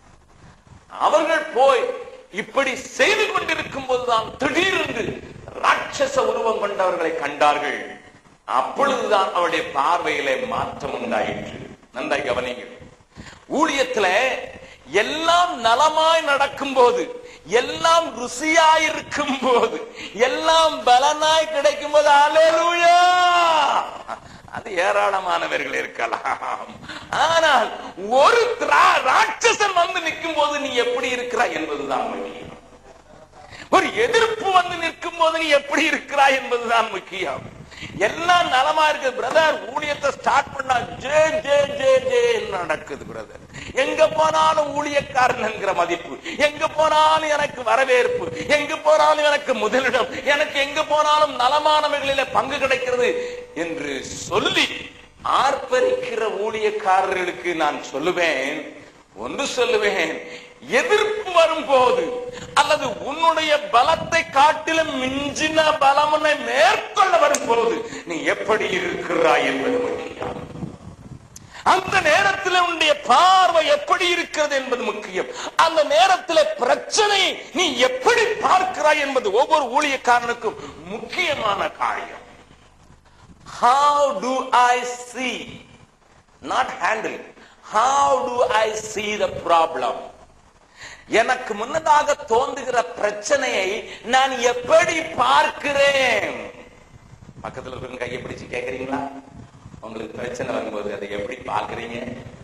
அவர்கள் போய் இப்படி செய்து கொண்டிருக்கும் போதுதான் திடீரென்று ராட்சச உருவம் கொண்டவர்களை கண்டார்கள் அப்பொழுதுதான் அவருடைய பார்வையிலே மாற்றம் உண்டாயிற்று நன்றாய் கவனிங்க ஊழியத்துல எல்லாம் நலமாய் நடக்கும் போது எல்லாம் ருசியாய் இருக்கும் போது எல்லாம் பலனாய் கிடைக்கும் போது அலேலூயா அது ஏராளமானவர்கள் இருக்கலாம் ஆனால் ஒரு திரா- ராட்சசன் வந்து நிற்கும் போது நீ எப்படி இருக்கிறாய் என்பதுதான் முக்கியம் ஒரு எதிர்ப்பு வந்து நிற்கும் போது நீ எப்படி இருக்கிறாய் என்பதுதான் முக்கியம் எல்லாம் நலமா இருக்கு பிரதர் ஊழியத்தை ஸ்டார்ட் பண்ணா ஜே ஜே ஜே ஜே நடக்குது பிரதர் எங்க போனாலும் ஊழியக்காரன் என்கிற மதிப்பு எங்க போனாலும் எனக்கு வரவேற்பு எங்க போனாலும் எனக்கு முதலிடம் எனக்கு எங்க போனாலும் நலமானவைகளில பங்கு கிடைக்கிறது என்று சொல்லி ஆர்ப்பரிக்கிற ஊழியக்காரர்களுக்கு நான் சொல்லுவேன் ஒன்று சொல்லுவேன் எதிர்ப்பு வரும்போது அல்லது உன்னுடைய பலத்தை காட்டிலும் மிஞ்சின பலம் உன்னை மேற்கொள்ள வரும்போது நீ எப்படி இருக்கிறாய் என்பது முக்கியம் அந்த நேரத்தில் உன்னுடைய பார்வை எப்படி இருக்கிறது என்பது முக்கியம் அந்த நேரத்தில் பிரச்சனை நீ எப்படி பார்க்கிறாய் என்பது ஒவ்வொரு ஊழியக்காரனுக்கும் முக்கியமான காரியம் how do i see not handle how do i see the problem எனக்கு முன்னதாக தோன்றுகிற பிரச்சனையை நான் எப்படி பார்க்கிறேன் பக்கத்துல இருக்கிற கையை பிடிச்சு கேக்குறீங்களா உங்களுக்கு பிரச்சனை வரும்போது அதை எப்படி பார்க்கறீங்க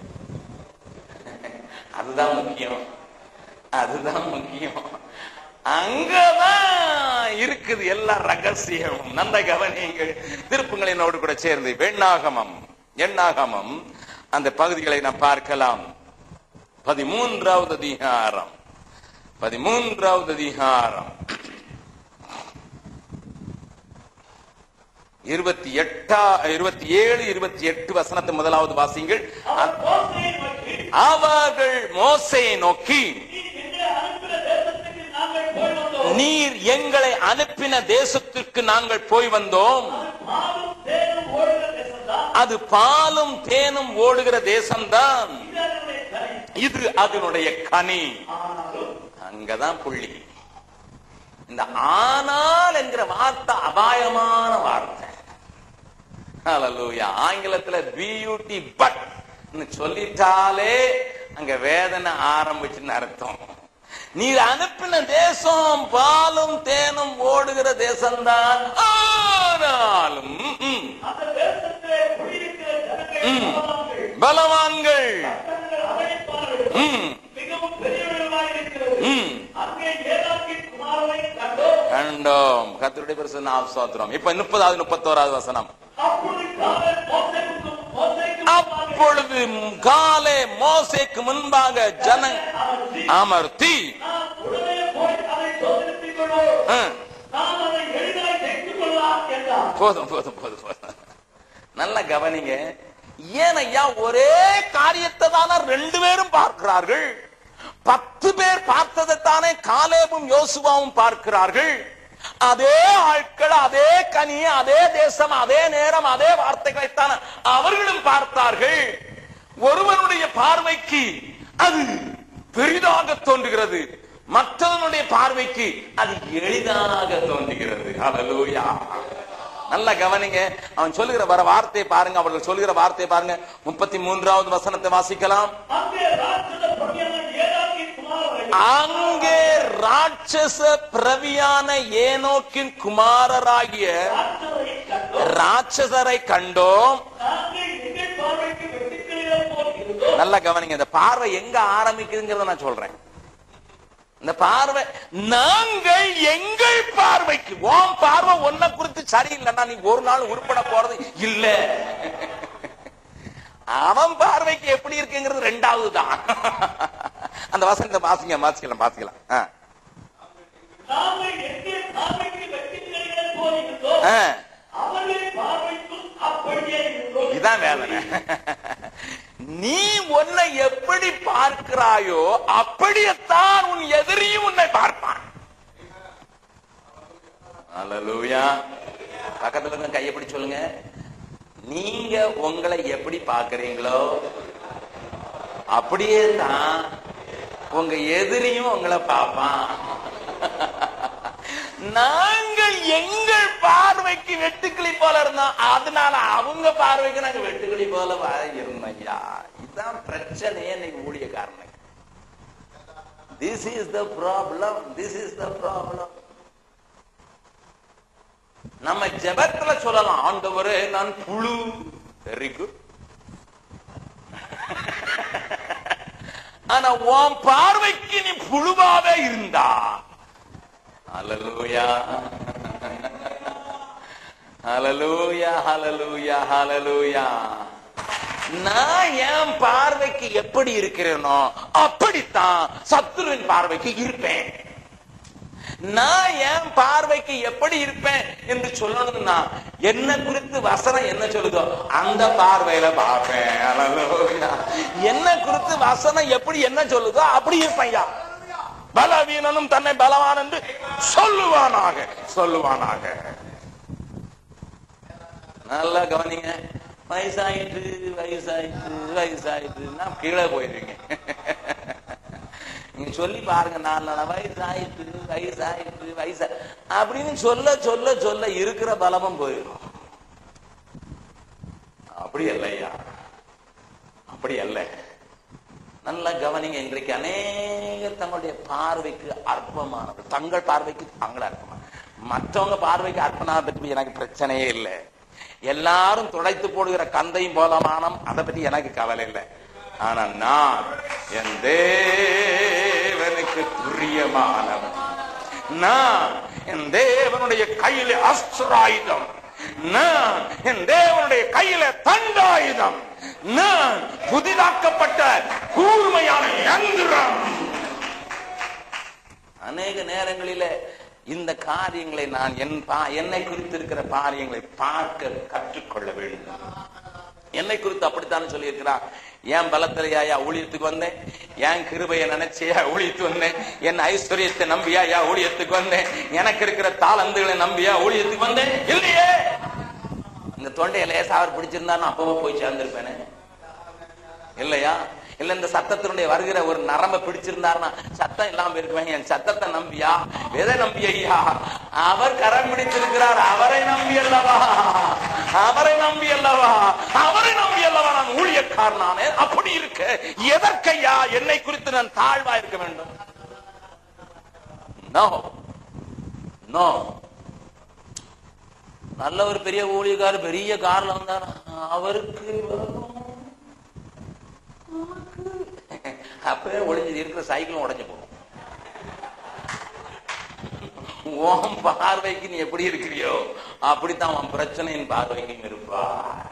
அதுதான் முக்கியம் அதுதான் முக்கியம் அங்கதான் இருக்குது எல்லா ரகசியமும் நந்த கவனியங்கள் திருப்புங்கள் என்னோடு கூட சேர்ந்து வெண்ணாகமம் எண்ணாகமம் அந்த பகுதிகளை நாம் பார்க்கலாம் பதிமூன்றாவது அதிகாரம் பதிமூன்றாவது அதிகாரம் இருபத்தி எட்டா இருபத்தி ஏழு இருபத்தி எட்டு வசனத்தை முதலாவது வாசிங்கள் அவர் மோசேயை நோக்கி, அவர்கள் மோசையை நோக்கி "நீர் எங்களை அனுப்பின தேசத்துக்கு நாங்கள் போய் நீர் எங்களை அனுப்பின தேசத்திற்கு நாங்கள் போய் வந்தோம். வந்தோம் பாலும் தேனும் ஓடுகிற தேசம்தான். அது பாலும் தேனும் ஓடுகிற தேசம்தான் இது அதனுடைய கனி. இது அதனுடைய கனி ஆனாலும் அங்கதான் புள்ளி இந்த ஆனால் என்கிற வார்த்தை அபாயமான வார்த்தை ஹalleluya ஆங்கிலத்துல பியூட்டி பட் சொல்லிட்டாலே அங்க வேதனை ஆரம்பிச்சுன்னு அர்த்தம் நீர் அனுப்பின தேசம் பாலும் தேனும் ஓடுகிற தேசம்தான் ஆனாலும் ம், அந்த தேசத்திலே குடியிருக்கிற ஜனங்கள் பலவான்கள், பலவான்கள் பட்டணங்கள் அமைப்பார்கள், ம், மிகவும் பெரியவர்களாயிருக்கிறது. ம். அங்கே ஏதாக்கின் குமாரனை கண்டோம். கண்டோம் கத்தருடைய பிரசன்ன ஆசோத்திரம் இப்ப முப்பதாவது முப்பத்தோராவது வசனம் அப்பொழுது காலேப் மோசேக்குக்கும் மோசேக்கும் அப்பொழுது காலே மோசேக்கு முன்பாக ஜன அமர்த்தி, அமர்த்தி நாம் உடனே போய் அதை சோதரித்துக் கொள்வோம். ஆ, நாம் அதை எளிதாய் ஜெயித்துக் கொள்ளலாம் என்றார். போதும் போதும் போதும் போதும் நல்லா கவனிங்க ஏன் ஐயா ஒரே காரியத்தை தானே ரெண்டு பேரும் பார்க்கிறார்கள் பத்து பேர் பார்த்ததைத்தானே காலேபும் யோசுவாவும் பார்க்கிறார்கள் அதே ஆட்கள் அதே கனி அதே தேசம் அதே நேரம் அதே வார்த்தைகளைத்தானே அவர்களும் பார்த்தார்கள் ஒருவனுடைய பார்வைக்கு அது பெரிதாக தோன்றுகிறது மற்றவனுடைய பார்வைக்கு அது எளிதாக தோன்றுகிறது ஹalleluya நல்லா கவனிங்க அவன் சொல்லுகிற வர வார்த்தையை பாருங்க அவர்கள் சொல்லுகிற வார்த்தையை பாருங்க முப்பத்தி மூன்றாவது வசனத்தை வாசிக்கலாம் அங்கே ராட்சத பிரபுயான ஏதாக்கின் குமாரனை அங்கே ராட்சச பிரவியான ஏனோக்கின் குமாரராகிய ராட்சதரை கண்டோம். ராட்சசரை கண்டோம் நாங்கள் எங்கள் பார்வைக்கு வெட்டுக்கிளிகளை போல் இருந்தோம். நல்லா கவனிங்க இந்த பார்வை எங்க ஆரம்பிக்குதுங்கிறத நான் சொல்றேன் இந்த பார்வை நாங்கள் எங்கள் பார்வைக்கு உன் பார்வை ஒன்ன குறித்து சரியில்லைன்னா நீ ஒரு நாள் உருப்பட போறது இல்ல அவன் பார்வைக்கு எப்படி இருக்குங்கிறது ரெண்டாவது தான் அந்த வசனத்தை வாசிங்க வாசிக்கலாம் வாசிக்கலாம் ஆ. நாங்கள் எங்கள் பார்வைக்கு வெட்டுக்கிளிகளை போல் இருந்தோம். ஆ. அவர்கள் பார்வைக்கும் அப்படியே இருந்தோம். இதான் வேதனை நீ உன்னை எப்படி பார்க்கிறாயோ அப்படியேத்தான் உன் எதிரியும் உன்னை பார்ப்பான் அல்லேலூயா பக்கத்துல இருக்க கையை பிடி சொல்லுங்க நீங்க உங்களை எப்படி பார்க்கறீங்களோ அப்படியே தான் உங்க எதிரியும் உங்களை பார்ப்பான் நாங்கள் எங்கள் பார்வைக்கு வெட்டுக்கிளி போல இருந்தோம் அதனால அவங்க பார்வைக்கு நாங்க வெட்டுக்கிளி போல வா- இருந்தோம் ஐயா இதுதான் பிரச்சனையே இன்னைக்கு ஊழியக்காரனுக்கு this is the problem this is the problem நம்ம ஜெபத்துல சொல்லலாம் ஆண்டவரே நான் புழு வெரி குட் ஆனா உன் பார்வைக்கு நீ புழுவாவே இருந்தா ஹalleluya ஹalleluya ஹalleluya ஹalleluya நான் என் பார்வைக்கு எப்படி இருக்கிறேனோ அப்படித்தான் சத்துருவின் பார்வைக்கு இருப்பேன் நான் என் பார்வைக்கு எப்படி இருப்பேன் என்று சொல்லணும்னா என்ன குறித்து வசனம் என்ன சொல்லுதோ அந்த பார்வையில பார்ப்பேன் Hallelujah. என்ன குறித்து வசனம் எப்படி என்ன சொல்லுதோ அப்படி இருப்பேன் ஐயா பலவீனனும் தன்னை பலவான் என்று சொல்லுவானாக சொல்லுவானாக நல்லா கவனிங்க வயசாயிட்டு வயசாயிட்டு வயசாயிட்டு நான் கீழே போயிருவீங்க நீங்க சொல்லி பாருங்க நான் வயசாயிட்டு வயசாயிட்டு வயசா அப்படின்னு சொல்ல சொல்ல சொல்ல இருக்கிற பலமும் போயிடும் அப்படி அல்லையா அப்படி அல்ல நல்லா கவனிங்க இன்றைக்கு அநேகர் தங்களுடைய பார்வைக்கு அற்பமானவர் தங்கள் பார்வைக்கு தாங்கள் அற்பமான மற்றவங்க பார்வைக்கு அற்பனாக பற்றி எனக்கு பிரச்சனையே இல்லை எல்லாரும் துடைத்து போடுகிற கந்தையும் போலமானம் அதை பற்றி எனக்கு கவலை இல்லை ஆனா நான் என் தேவனுக்கு துரியமானவன் நான் என் தேவனுடைய கையில அஸ்திராயுதம் நான் என் தேவனுடைய கையில தண்டாயுதம் நான் புதிதாக்கப்பட்ட கூர்மையான யந்திரம் அநேக நேரங்களிலே இந்த காரியங்களை நான் என் பா- என்னை குறித்து இருக்கிற காரியங்களை பார்க்க கற்றுக்கொள்ள வேண்டும் என்னை குறித்து அப்படித்தானே சொல்லியிருக்கிறான் என் பலத்திலேயா ஊழியத்துக்கு வந்தேன் என் கிருபையை நினைச்சியா ஊழியத்துக்கு வந்தேன் என் ஐஸ்வர்யத்தை நம்பியா யா ஊழியத்துக்கு வந்தேன் எனக்கு இருக்கிற தாளந்துகளை நம்பியா ஊழியத்துக்கு வந்தேன் இல்லையே இந்த தொண்டையை லேசா அவர் பிடிச்சிருந்தா நான் அப்பவே போய் சேர்ந்திருப்பேனே இல்லையா இல்ல இந்த சத்தத்தினுடைய வருகிற ஒரு நரம்ப பிடிச்சிருந்தாருன்னா சத்தம் இல்லாம இருக்குவேன் என் சத்தத்தை நம்பியா எதை நம்பி ஐயா அவர் கரம் பிடிச்சிருக்கிறார் அவரை நம்பி அல்லவா அவரை நம்பி அல்லவா அவரை நம்பி அல்லவா நான் ஊழியக்காரனானே அப்படி இருக்க எதற்கையா என்னை குறித்து நான் தாழ்வா இருக்க வேண்டும் நோ நோ நல்ல ஒரு பெரிய ஊழியக்காரர் பெரிய கார்ல வந்தார் அவருக்கு அப்பவே ஒளிஞ்சு இருக்கிற சைக்கிளும் உடைஞ்சு போகும் உன் பார்வைக்கு நீ எப்படி இருக்கிறியோ அப்படித்தான் உன் பிரச்சனையின் பார்வைக்கும் இருப்பா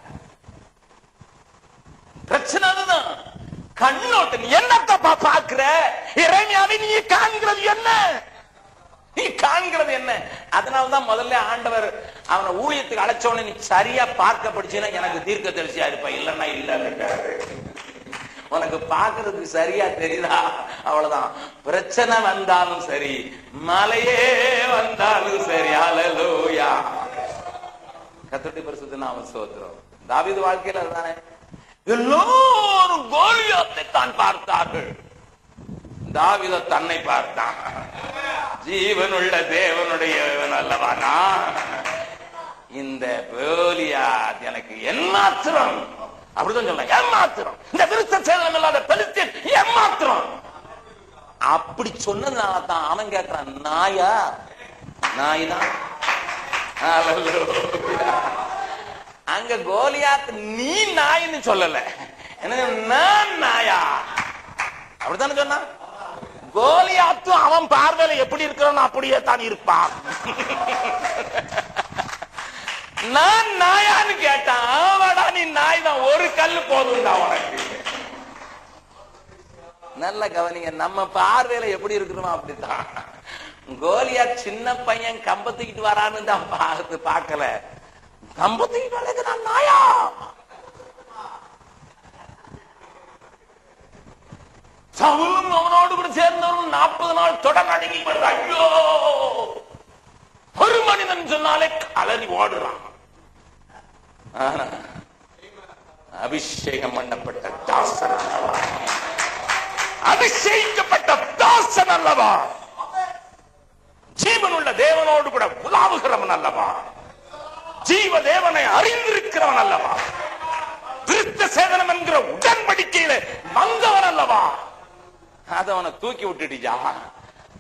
பிரச்சனை அதுதான் கண்ணோட்டம் நீ என்னத்தப்பா பாக்குற இறைமையாவே நீ காண்கிறது என்ன நீ காண்கிறது என்ன அதனாலதான் முதல்ல ஆண்டவர் அவனை ஊழியத்துக்கு அழைச்சவன நீ சரியா பார்க்க படிச்சுன்னா எனக்கு தீர்க்க தரிசியா இருப்ப இல்லன்னா இல்லன்னுட்டாரு உனக்கு பாக்குறதுக்கு சரியா தெரியுதா அவ்வளவுதான் பிரச்சனை வந்தாலும் சரி மலையே வந்தாலும் சரி அலலூயா கத்தட்டி பரிசுத்த நாம சோத்திரம் தாவீது வாழ்க்கையில அதுதானே எல்லோரும் கோலியாத்தை தான் பார்த்தார்கள் தாவீத தன்னை பார்த்தான் ஜீவனுள்ள தேவனுடைய அல்லவா நான் இந்த கோலியாத் எனக்கு எம்மாத்திரம் அப்படிதான் சொல்லலாம் ஏமாத்திரம் இந்த விருத்த சேதனம் இல்லாத பெலிஸ்தீன் ஏமாத்திரம் அப்படி சொன்னதுனால தான் அவன் கேட்கிறான் நாயா நாய் தான் அங்க கோலியாத் நீ நாயின்னு சொல்லல என்ன நான் நாயா அப்படித்தானே சொன்னா கோலியாத்தும் அவன் பார்வையில எப்படி இருக்கிறான் அப்படியே தான் இருப்பான் நான் நாயான்னு கேட்டான் ஆமாடா நீ நாய் தான் ஒரு கல்லு போதும்டா உனக்கு நல்ல கவனிங்க நம்ம பார்வையில எப்படி இருக்கிறோம் அப்படித்தான் கோலியா சின்ன பையன் கம்பத்துக்கிட்டு வரான்னு தான் பார்த்து பார்க்கல கம்பத்துக்கிட்டு வரது நான் நாயா சவுலும் அவனோடு கூட சேர்ந்தவனும் நாற்பது நாள் தொடர் நடுங்கி வருது ஐயோ ஒரு மனிதன் சொன்னாலே கலறி ஓடுறான் ஆனா, அபிஷேகம் பண்ணப்பட்ட தாசன் அல்லவா அபிஷேகிக்கப்பட்ட தாசன் அல்லவா ஜீவனுள்ள தேவனோடு கூட உலாவுகிறவன் அல்லவா ஜீவ தேவனை அறிந்திருக்கிறவன் அல்லவா விருத்த சேதனம் என்கிற உடன்படிக்கையில வந்தவன் அல்லவா அத அவனை தூக்கி விட்டுட்டியா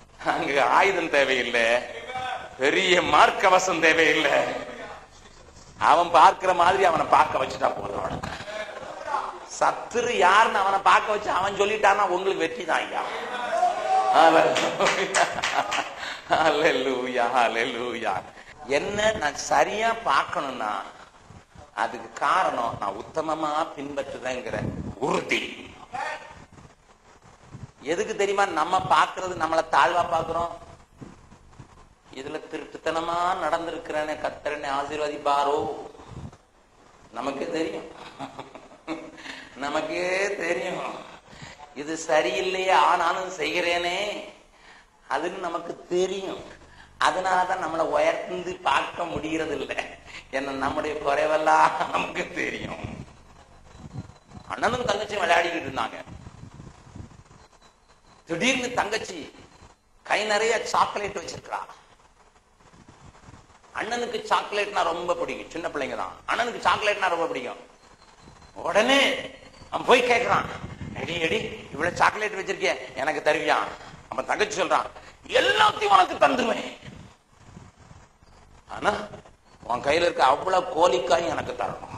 அங்க ஆயுதம் தேவையில்லை பெரிய மார்க்கவசம் தேவையில்லை அவன் பார்க்கிற மாதிரி அவனை பார்க்க வச்சுட்டா போதும் அவனுக்கு சத்துரு யாருன்னு அவனை பார்க்க வச்சு அவன் சொல்லிட்டான்னா உங்களுக்கு வெற்றி தான் ஐயா ஹalleluya ஹalleluya என்ன நான் சரியா பார்க்கணும்னா அதுக்கு காரணம் நான் உத்தமமா பின்பற்றுறேங்கிற உறுதி எதுக்கு தெரியுமா நம்ம பார்க்கிறது நம்மள தாழ்வா பார்க்கிறோம் இதுல திருட்டுத்தனமா நடந்திருக்கிறேன்னு கத்தரனை ஆசீர்வதிப்பாரோ நமக்கே தெரியும் நமக்கே தெரியும் இது சரியில்லையே ஆனாலும் செய்கிறேனே அதுன்னு நமக்கு தெரியும் அதனாலதான் நம்மளை உயர்ந்து பார்க்க முடியறது இல்லை என்ன நம்முடைய குறைவெல்லாம் நமக்கு தெரியும் அண்ணனும் தங்கச்சியும் விளையாடிக்கிட்டு இருந்தாங்க திடீர்னு தங்கச்சி கை நிறைய சாக்லேட் வச்சிருக்கா அண்ணனுக்கு சாக்லேட்னா ரொம்ப பிடிக்கும் சின்ன பிள்ளைங்க தான் அண்ணனுக்கு சாக்லேட்னா ரொம்ப பிடிக்கும் உடனே அவன் போய் கேட்கிறான் எடி எடி இவ்வளவு சாக்லேட் வச்சிருக்கேன் எனக்கு தருவியா அவன் தங்கச்சி சொல்றான் எல்லாத்தையும் உனக்கு தந்துருவேன் ஆனா உன் கையில இருக்க அவ்வளவு கோலிக்காயும் எனக்கு தரணும்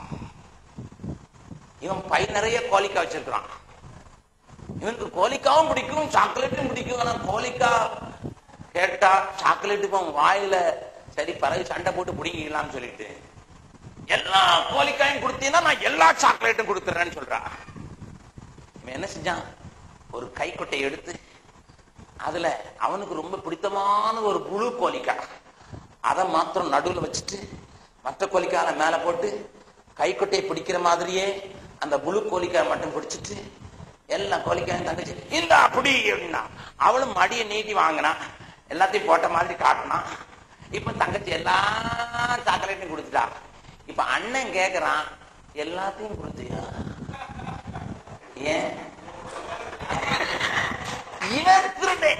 இவன் பை நிறைய கோலிக்காய் வச்சிருக்கிறான் இவனுக்கு கோலிக்காவும் பிடிக்கும் சாக்லேட்டும் பிடிக்கும் ஆனா கோலிக்கா கேட்டா சாக்லேட்டுக்கு அவன் வாயில சரி பிறகு சண்டை போட்டு பிடிங்கலாம்னு சொல்லிட்டு எல்லா கோலிக்காயும் கொடுத்தீங்கன்னா நான் எல்லா சாக்லேட்டும் கொடுத்துறேன்னு சொல்றா இவன் என்ன செஞ்சான் ஒரு கைக்குட்டையை எடுத்து அதுல அவனுக்கு ரொம்ப பிடித்தமான ஒரு புழு கோலிக்காய் அதை மாத்திரம் நடுவுல வச்சுட்டு மற்ற கோலிக்காய மேல போட்டு கைக்குட்டையை பிடிக்கிற மாதிரியே அந்த புழு கோலிக்காய் மட்டும் பிடிச்சிட்டு எல்லா கோலிக்காயும் தங்கச்சி இந்த அப்படி அப்படின்னா அவளும் மடியை நீட்டி வாங்கினா எல்லாத்தையும் போட்ட மாதிரி காட்டினா இப்ப தங்கச்சி எல்லா சாக்லேட்டையும் கொடுத்துட்டா இப்ப அண்ணன் கேக்குறான் எல்லாத்தையும் கொடுத்தியா ஏன் இவன் திருடே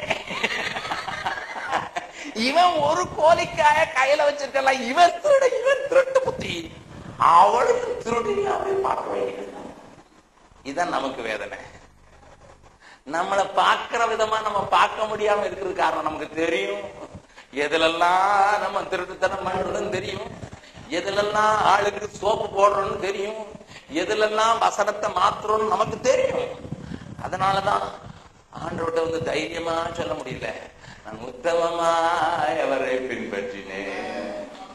இவன் ஒரு கோழிக்காய கையில வச்சிருக்கல இவன் திருட இவன் திருட்டு புத்தி அவளுக்கு திருடியாவே பார்க்க வேண்டியது இதான் நமக்கு வேதனை நம்மளை பார்க்கிற விதமா நம்ம பார்க்க முடியாம இருக்கிறது காரணம் நமக்கு தெரியும் எதுலெல்லாம் நம்ம திருட்டுத்தனம் பண்றதுன்னு தெரியும் எதுலெல்லாம் ஆளுக்கு சோப்பு போடுறோம்னு தெரியும் எதுலெல்லாம் வசனத்தை மாத்துறோம்னு நமக்கு தெரியும் அதனாலதான் ஆண்டவர்கிட்ட வந்து தைரியமா சொல்ல முடியல நான் உத்தமமாய் அவரை பின்பற்றினேன்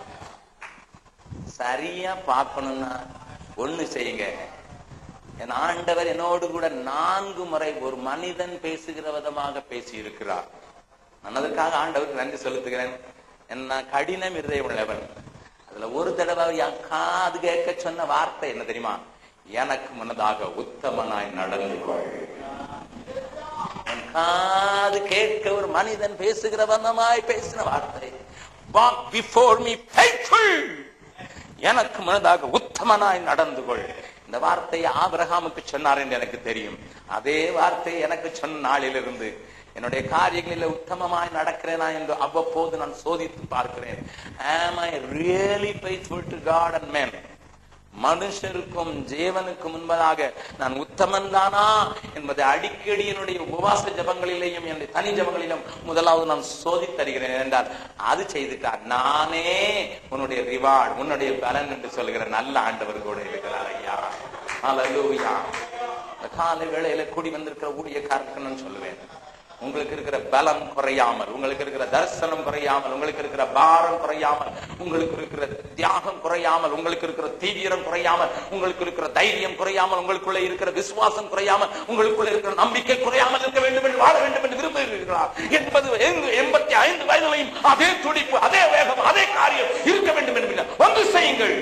சரியா பார்க்கணும்னா ஒண்ணு செய்யுங்க என் ஆண்டவர் என்னோடு கூட நான்கு முறை ஒரு மனிதன் பேசுகிற விதமாக பேசி இருக்கிறார் நான் அதற்காக ஆண்டவருக்கு நன்றி செலுத்துகிறேன் என்ன கடினம் இருதயம் உள்ளவன் அதுல ஒரு தடவை என் காது கேட்க சொன்ன வார்த்தை என்ன தெரியுமா எனக்கு முன்னதாக உத்தமனாய் நடந்து கொள் என் காது கேட்க ஒரு மனிதன் பேசுகிற வண்ணமாய் பேசின வார்த்தை walk before me faithful எனக்கு முன்னதாக உத்தமனாய் நடந்து கொள் இந்த வார்த்தையை ஆபிரகாமுக்கு சொன்னார் என்று எனக்கு தெரியும் அதே வார்த்தை எனக்கு சொன்ன நாளிலிருந்து என்னுடைய காரியங்களில் உத்தமமாய் நடக்கிறேனா என்று அவ்வப்போது நான் சோதித்து பார்க்கிறேன் am i really faithful to god and men மனுஷருக்கும் ஜீவனுக்கும் முன்பதாக நான் உத்தமன் தானா என்பதை அடிக்கடி என்னுடைய உபவாச ஜபங்களிலேயும் என்னுடைய தனி ஜபங்களிலும் முதலாவது நான் சோதித்தருகிறேன் என்றால் அது செய்துட்டார் நானே உன்னுடைய ரிவார்டு உன்னுடைய பலன் என்று சொல்கிற நல்ல ஆண்டவர் கூட இருக்கிறார் ஐயா ஹalleluya இந்த காலை வேளையில கூடி வந்திருக்கிற ஊழியக்காரருக்கு நான் சொல்லுவேன் உங்களுக்கு இருக்கிற பலம் குறையாமல் உங்களுக்கு இருக்கிற தரிசனம் குறையாமல் உங்களுக்கு இருக்கிற பாரம் குறையாமல் உங்களுக்கு இருக்கிற தியாகம் குறையாமல் உங்களுக்கு இருக்கிற தீவிரம் குறையாமல் உங்களுக்கு இருக்கிற தைரியம் குறையாமல் உங்களுக்குள்ள இருக்கிற விசுவாசம் குறையாமல் உங்களுக்குள்ள இருக்கிற நம்பிக்கை குறையாமல் இருக்க வேண்டும் என்று வாழ வேண்டும் என்று விரும்புகிறார் என்பது எண்பத்தி ஐந்து வயதிலையும் அதே துடிப்பு அதே வேகம் அதே காரியம் இருக்க வேண்டும் என்று வந்து செய்யுங்கள்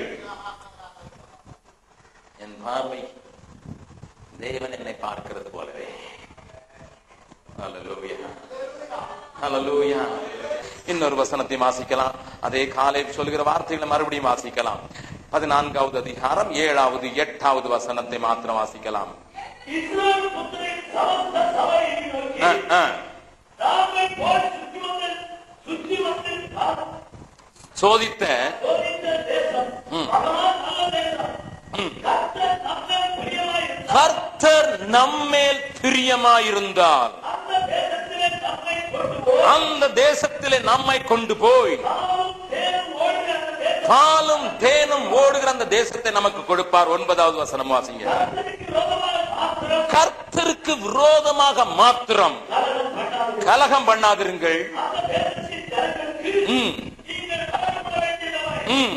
என் பார்வை தேவன் என்னை பார்க்கிறது போலவே Hallelujah. Hallelujah. இன்னொரு வசனத்தை வாசிக்கலாம் அதே காலை சொல்கிற வார்த்தைகளை மறுபடியும் வாசிக்கலாம் பதினான்காவது அதிகாரம் ஏழாவது எட்டாவது வசனத்தை மாத்திரம் வாசிக்கலாம் இஸ்ரவேல் புத்திரரின் சமஸ்த சபையை நோக்கி ஆ, ஆ. நாங்கள் போய் சுற்றி வந்து சுற்றி வந்து பார்த்து சோதித்த சோதித்த தேசம் மகா நல்ல தேசம் கர்த்தர் நம்மேல் பிரியமாயிருந்தார். கர்த்தர் நம்மேல் பிரியமாயிருந்தால் அந்த தேசத்திலே நம்மை கொண்டு போய் அந்த தேசத்திலே நம்மை கொண்டு போய் பாவம் தேவன் ஓடுகிற அந்த பாலும் தேனும் ஓடுகிற அந்த தேசத்தை நமக்கு கொடுப்பார் ஒன்பதாவது வசனம் வாசிங்க கர்த்தருக்கு விரோதமாக மாத்திரம் கர்த்தருக்கு விரோதமாக மாத்திரம் கலகம் பண்ணாதிருங்கள். கலகம் பண்ணாதிருங்கள் அந்த தேசத்தின் ஜனங்களுக்கு ம், நீங்கள் கலகப்பட வேண்டியவரை ம்.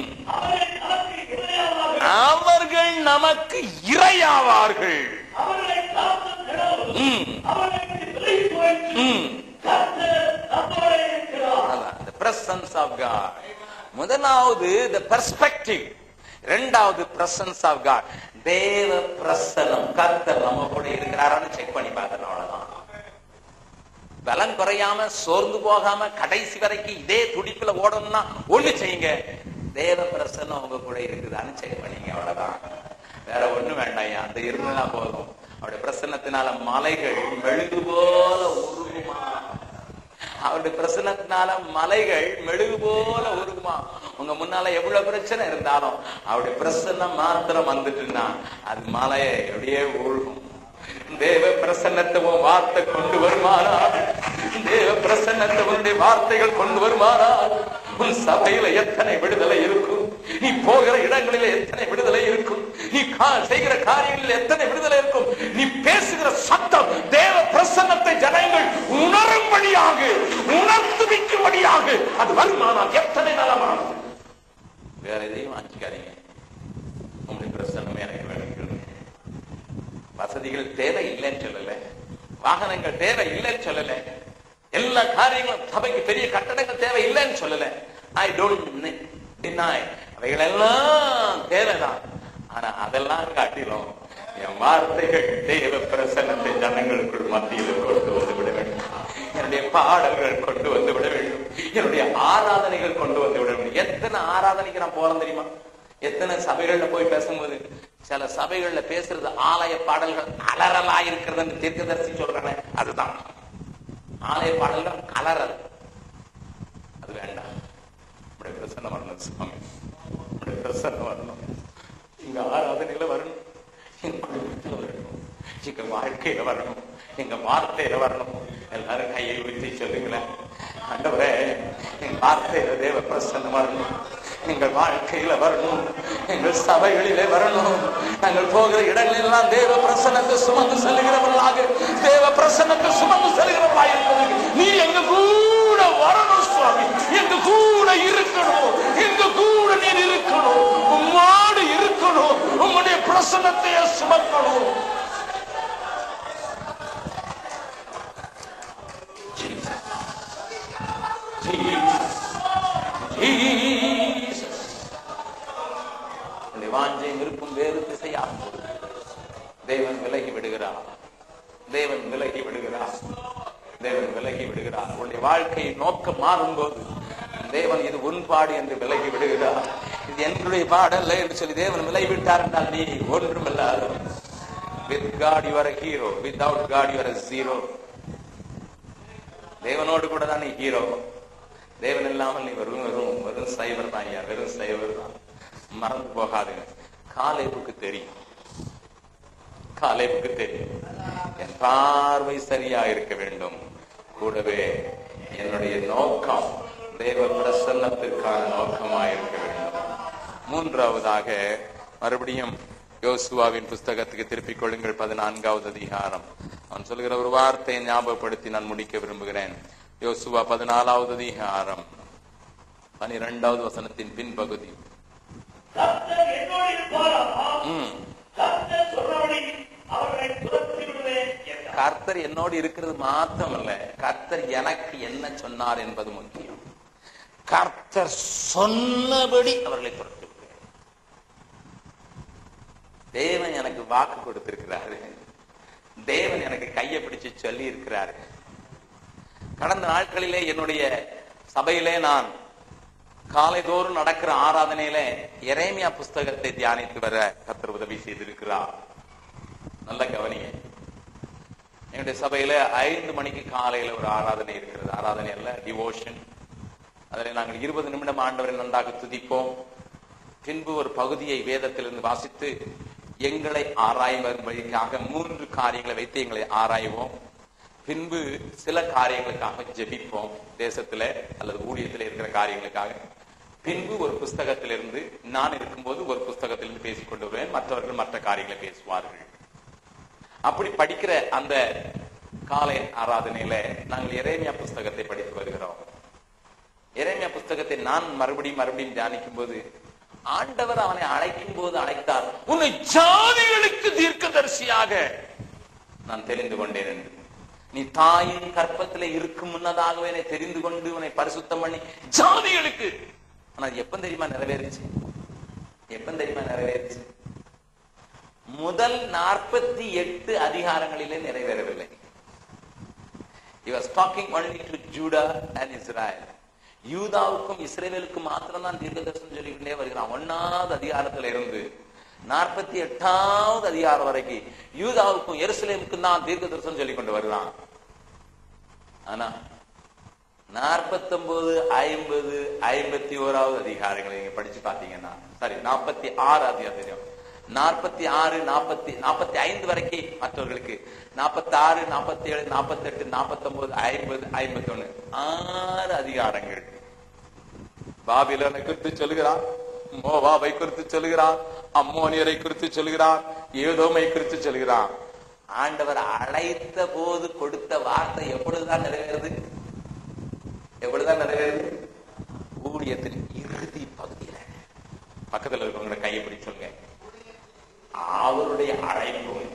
அவர்கள் நமக்கு இரையாவார்கள் அவர்களை நமக்கு இரையாவார்கள் அவர்களை காத்த தினம் ம், அவர்களுக்கு விலை போயிற்று ம். கர்த்தர் நம்மோடு இருக்கிறார் அதான், the presence of God. முதலாவது the perspective இரண்டாவது presence of God தேவ பிரசனம் கர்த்தர் நம்ம கூட இருக்கிறாரான்னு செக் பண்ணி பார்க்கணும் அவ்வளவுதான் பலன் குறையாம சோர்ந்து போகாம கடைசி வரைக்கும் இதே துடிப்புல ஓடணும்னா ஒண்ணு செய்யுங்க தேவ பிரசன்னம் உங்க கூட இருக்குதான்னு செக் பண்ணீங்க அவ்வளவுதான் வேற ஒண்ணு வேண்டாம் அந்த இருந்தா போதும் அவருடைய பிரசன்னத்தினால மலைகள் மெழுகு போல உருகுமா அவருடைய பிரசனத்தினால மலைகள் மெழுகு போல உருகுமா உங்க முன்னால எவ்வளவு பிரச்சனை இருந்தாலும் அவருடைய பிரசன்னம் மாத்திரம் வந்துட்டுன்னா அது மலையை அப்படியே உருகும் தேவ பிரசன்னத்தை உன் வார்த்தை கொண்டு வருமானால் தேவ பிரசன்னத்தை உன்னுடைய வார்த்தைகள் கொண்டு வருமானால் உன் சபையில எத்தனை விடுதலை இருக்கும் நீ போகிற இடங்களில் எத்தனை விடுதலை இருக்கும் நீ கா- செய்கிற காரியங்களில் எத்தனை விடுதலை இருக்கும் நீ பேசுகிற சத்தம் தேவ பிரசன்னத்தை ஜனங்கள் உணரும்படியாக உணர்த்துவிக்கும்படியாக அது வருமானால் எத்தனை நலமானது வேற எதையும் வாங்கிக்காதீங்க உங்களுடைய பிரசன்னமே எனக்கு வேணும் வசதிகள் தேவை இல்லைன்னு சொல்லல வாகனங்கள் தேவை இல்லைன்னு சொல்லல எல்லா காரியங்களும் சபைக்கு பெரிய கட்டடங்கள் தேவை இல்லைன்னு சொல்லல ஐ டோன்ட் டினாய் அவைகள் எல்லாம் தேவைதான் ஆனா அதெல்லாம் காட்டிலும் என் வார்த்தைகள் தேவ பிரசன்னத்தை ஜனங்களுக்குள் மத்தியில் கொண்டு வந்து விட வேண்டும் என்னுடைய பாடல்கள் கொண்டு வந்து விட வேண்டும் என்னுடைய ஆராதனைகள் கொண்டு வந்து விட வேண்டும் எத்தனை ஆராதனைக்கு நான் போறேன் தெரியுமா எத்தனை சபைகள்ல போய் பேசும்போது சில சபைகள்ல பேசுறது ஆலய பாடல்கள் அலறலா இருக்கிறதுன்னு தீர்க்கதரிசி சொல்றாங்க அதுதான் ஆலய பாடல்கள் அலறல் அது வேண்டாம் நம்முடைய பிரசன்னம் வரணும் சுவாமி நம்முடைய பிரசன்னம் வரணும் எங்க ஆராதனையில வரணும் எங்க குடும்பத்துல வரணும் எங்க வாழ்க்கையில வரணும் எங்க வார்த்தையில வரணும் எல்லாரும் கையை ஊற்றி சொல்லுங்களேன் ஆண்டவரே எங்க வார்த்தையில தேவ பிரசன்னம் வரணும் எங்கள் வாழ்க்கையில வரணும் எங்கள் சபைகளிலே வரணும் நாங்கள் போகிற இடங்களெல்லாம் தேவ பிரசன்னத்தை சுமந்து செல்கிறவர்களாக தேவ பிரசன்னத்தை சுமந்து செல்கிறவர்களாக இருப்பதற்கு நீ எங்க கூட வரணும் சுவாமி எங்க கூட இருக்கணும் எங்க கூட நீர் இருக்கணும் உம்மோடு இருக்கணும் உம்முடைய பிரசன்னத்தையே சுமக்கணும் Jesus. உன்னுடைய வாஞ்சை விருப்பம் வேறு திசையாக போகிறது. தேவன் விலகி விடுகிறார் தேவன் விலகி விடுகிறார் தேவன் விலகி விடுகிறார் உன்னுடைய வாழ்க்கையை நோக்கம் மாறும்போது தேவன் இது உன் பாடு என்று விலகி விடுகிறார் இது என்னுடைய பாடல்ல என்று சொல்லி தேவன் விலகி விட்டார் என்றால் நீ ஒன்றுமில்லாத with God you're hero without God you're zero தேவனோடு கூட தான் நீ ஹீரோ தேவன் இல்லாமல் நீ வெறும் வெறும் வெறும் சைவர் தான் ஐயா வெறும் சைவர் தான் மறந்து போகாதுங்க காலேபுக்கு தெரியும் காலேபுக்கு தெரியும் என் பார்வை சரியா இருக்க வேண்டும் கூடவே என்னுடைய நோக்கம் தேவ பிரசன்னத்திற்கான நோக்கமா இருக்க வேண்டும் மூன்றாவதாக மறுபடியும் யோசுவாவின் புஸ்தகத்துக்கு திருப்பிக் கொள்ளுங்கள் பதினான்காவது அதிகாரம் அவன் சொல்கிற ஒரு வார்த்தையை ஞாபகப்படுத்தி நான் முடிக்க விரும்புகிறேன் யோசுவா பதினாலாவது அதிகாரம் பனிரெண்டாவது வசனத்தின் பின்பகுதி கர்த்தர் என்னோடு இருப்பாராமா ம். கர்த்தர் சொன்னபடி அவர்களை துரத்தி விடுவேன் என்றார் கர்த்தர் என்னோடு இருக்கிறது மாத்திரமல்ல கர்த்தர் எனக்கு என்ன சொன்னார் என்பது முக்கியம் கர்த்தர் சொன்னபடி அவர்களை துரத்தி விடுவேன். தேவன் எனக்கு வாக்கு கொடுத்திருக்கிறாரு தேவன் எனக்கு கையை பிடிச்சு சொல்லி இருக்கிறாரு கடந்த நாட்களிலே என்னுடைய சபையிலே நான் காலைதோறும் நடக்கிற ஆராதனையில எரேமியா புஸ்தகத்தை தியானித்து வர கர்த்தர் உதவி செய்திருக்கிறார் நல்ல கவனிங்க என்னுடைய சபையில ஐந்து மணிக்கு காலையில ஒரு ஆராதனை இருக்கிறது ஆராதனை அல்ல டிவோஷன் அதில் நாங்கள் இருபது நிமிடம் ஆண்டவரை நன்றாக துதிப்போம் பின்பு ஒரு பகுதியை வேதத்திலிருந்து வாசித்து எங்களை ஆராய்வதற்காக மூன்று காரியங்களை வைத்து எங்களை ஆராய்வோம் பின்பு சில காரியங்களுக்காக ஜெபிப்போம் தேசத்துல அல்லது ஊழியத்துல இருக்கிற காரியங்களுக்காக பின்பு ஒரு புஸ்தகத்திலிருந்து நான் இருக்கும்போது ஒரு புஸ்தகத்திலிருந்து பேசிக் கொண்டு வருவேன் மற்றவர்கள் மற்ற காரியங்களை பேசுவார்கள் அப்படி படிக்கிற அந்த காலை ஆராதனையில நாங்கள் எரேமியா புஸ்தகத்தை படித்து வருகிறோம் எரேமியா புஸ்தகத்தை நான் மறுபடியும் மறுபடியும் தியானிக்கும் போது ஆண்டவர் அவனை அழைக்கும் போது அழைத்தார் உன்னை ஜாதிகளுக்கு தீர்க்கதரிசியாக நான் தெரிந்து கொண்டேன் என்று நீ தாயின் கற்பத்திலே இருக்கும் முன்னதாகவே என்னை தெரிந்து கொண்டு உன்னை பரிசுத்தம் பண்ணி ஜாதிகளுக்கு ஆனா அது எப்ப தெரியுமா நிறைவேறுச்சு எப்ப தெரியுமா நிறைவேறுச்சு முதல் நாற்பத்தி எட்டு அதிகாரங்களிலே நிறைவேறவில்லை He was talking only to Judah and Israel. யூதாவுக்கும் இஸ்ரேலுக்கும் மாத்திரம் தான் தீர்க்கதரிசனம் சொல்லிக்கிட்டே வருகிறான் ஒன்னாவது அதிகாரத்துல இருந்து நாற்பத்தி எட்டாவது அதிகாரம் வரைக்கும் யூதாவுக்கும் எருசலேமுக்கும் தான் தீர்க்கதரிசனம் சொல்லிக் கொண்டு வருகிறான் ஆனா நாற்பத்தொன்பது ஐம்பது ஐம்பத்தி ஓராவது அதிகாரங்களை நீங்க படிச்சு பாத்தீங்கன்னா சாரி நாற்பத்தி ஆறு அதிகாரம் நாற்பத்தி ஆறு நாற்பத்தி நாற்பத்தி ஐந்து வரைக்கும் மற்றவர்களுக்கு நாற்பத்தி ஆறு நாற்பத்தி ஏழு நாற்பத்தி எட்டு நாற்பத்தி ஒன்பது ஐம்பது ஐம்பத்தி ஒண்ணு ஆறு அதிகாரங்கள் பாபிலோனை குறித்து சொல்லுகிறான் மோவாவை குறித்து சொல்லுகிறான் அம்மோனியரை குறித்து சொல்லுகிறான் ஏதோமை குறித்து சொல்லுகிறான் ஆண்டவர் அழைத்த போது கொடுத்த வார்த்தை எப்பொழுதுதான் நிறைவேறுது எப்பொழுதுதான் நிறைவேறுது ஊழியத்தின் இறுதி பகுதியில பக்கத்துல இருக்கவங்க கையை பிடி சொல்லுங்க அவருடைய அழைப்பும்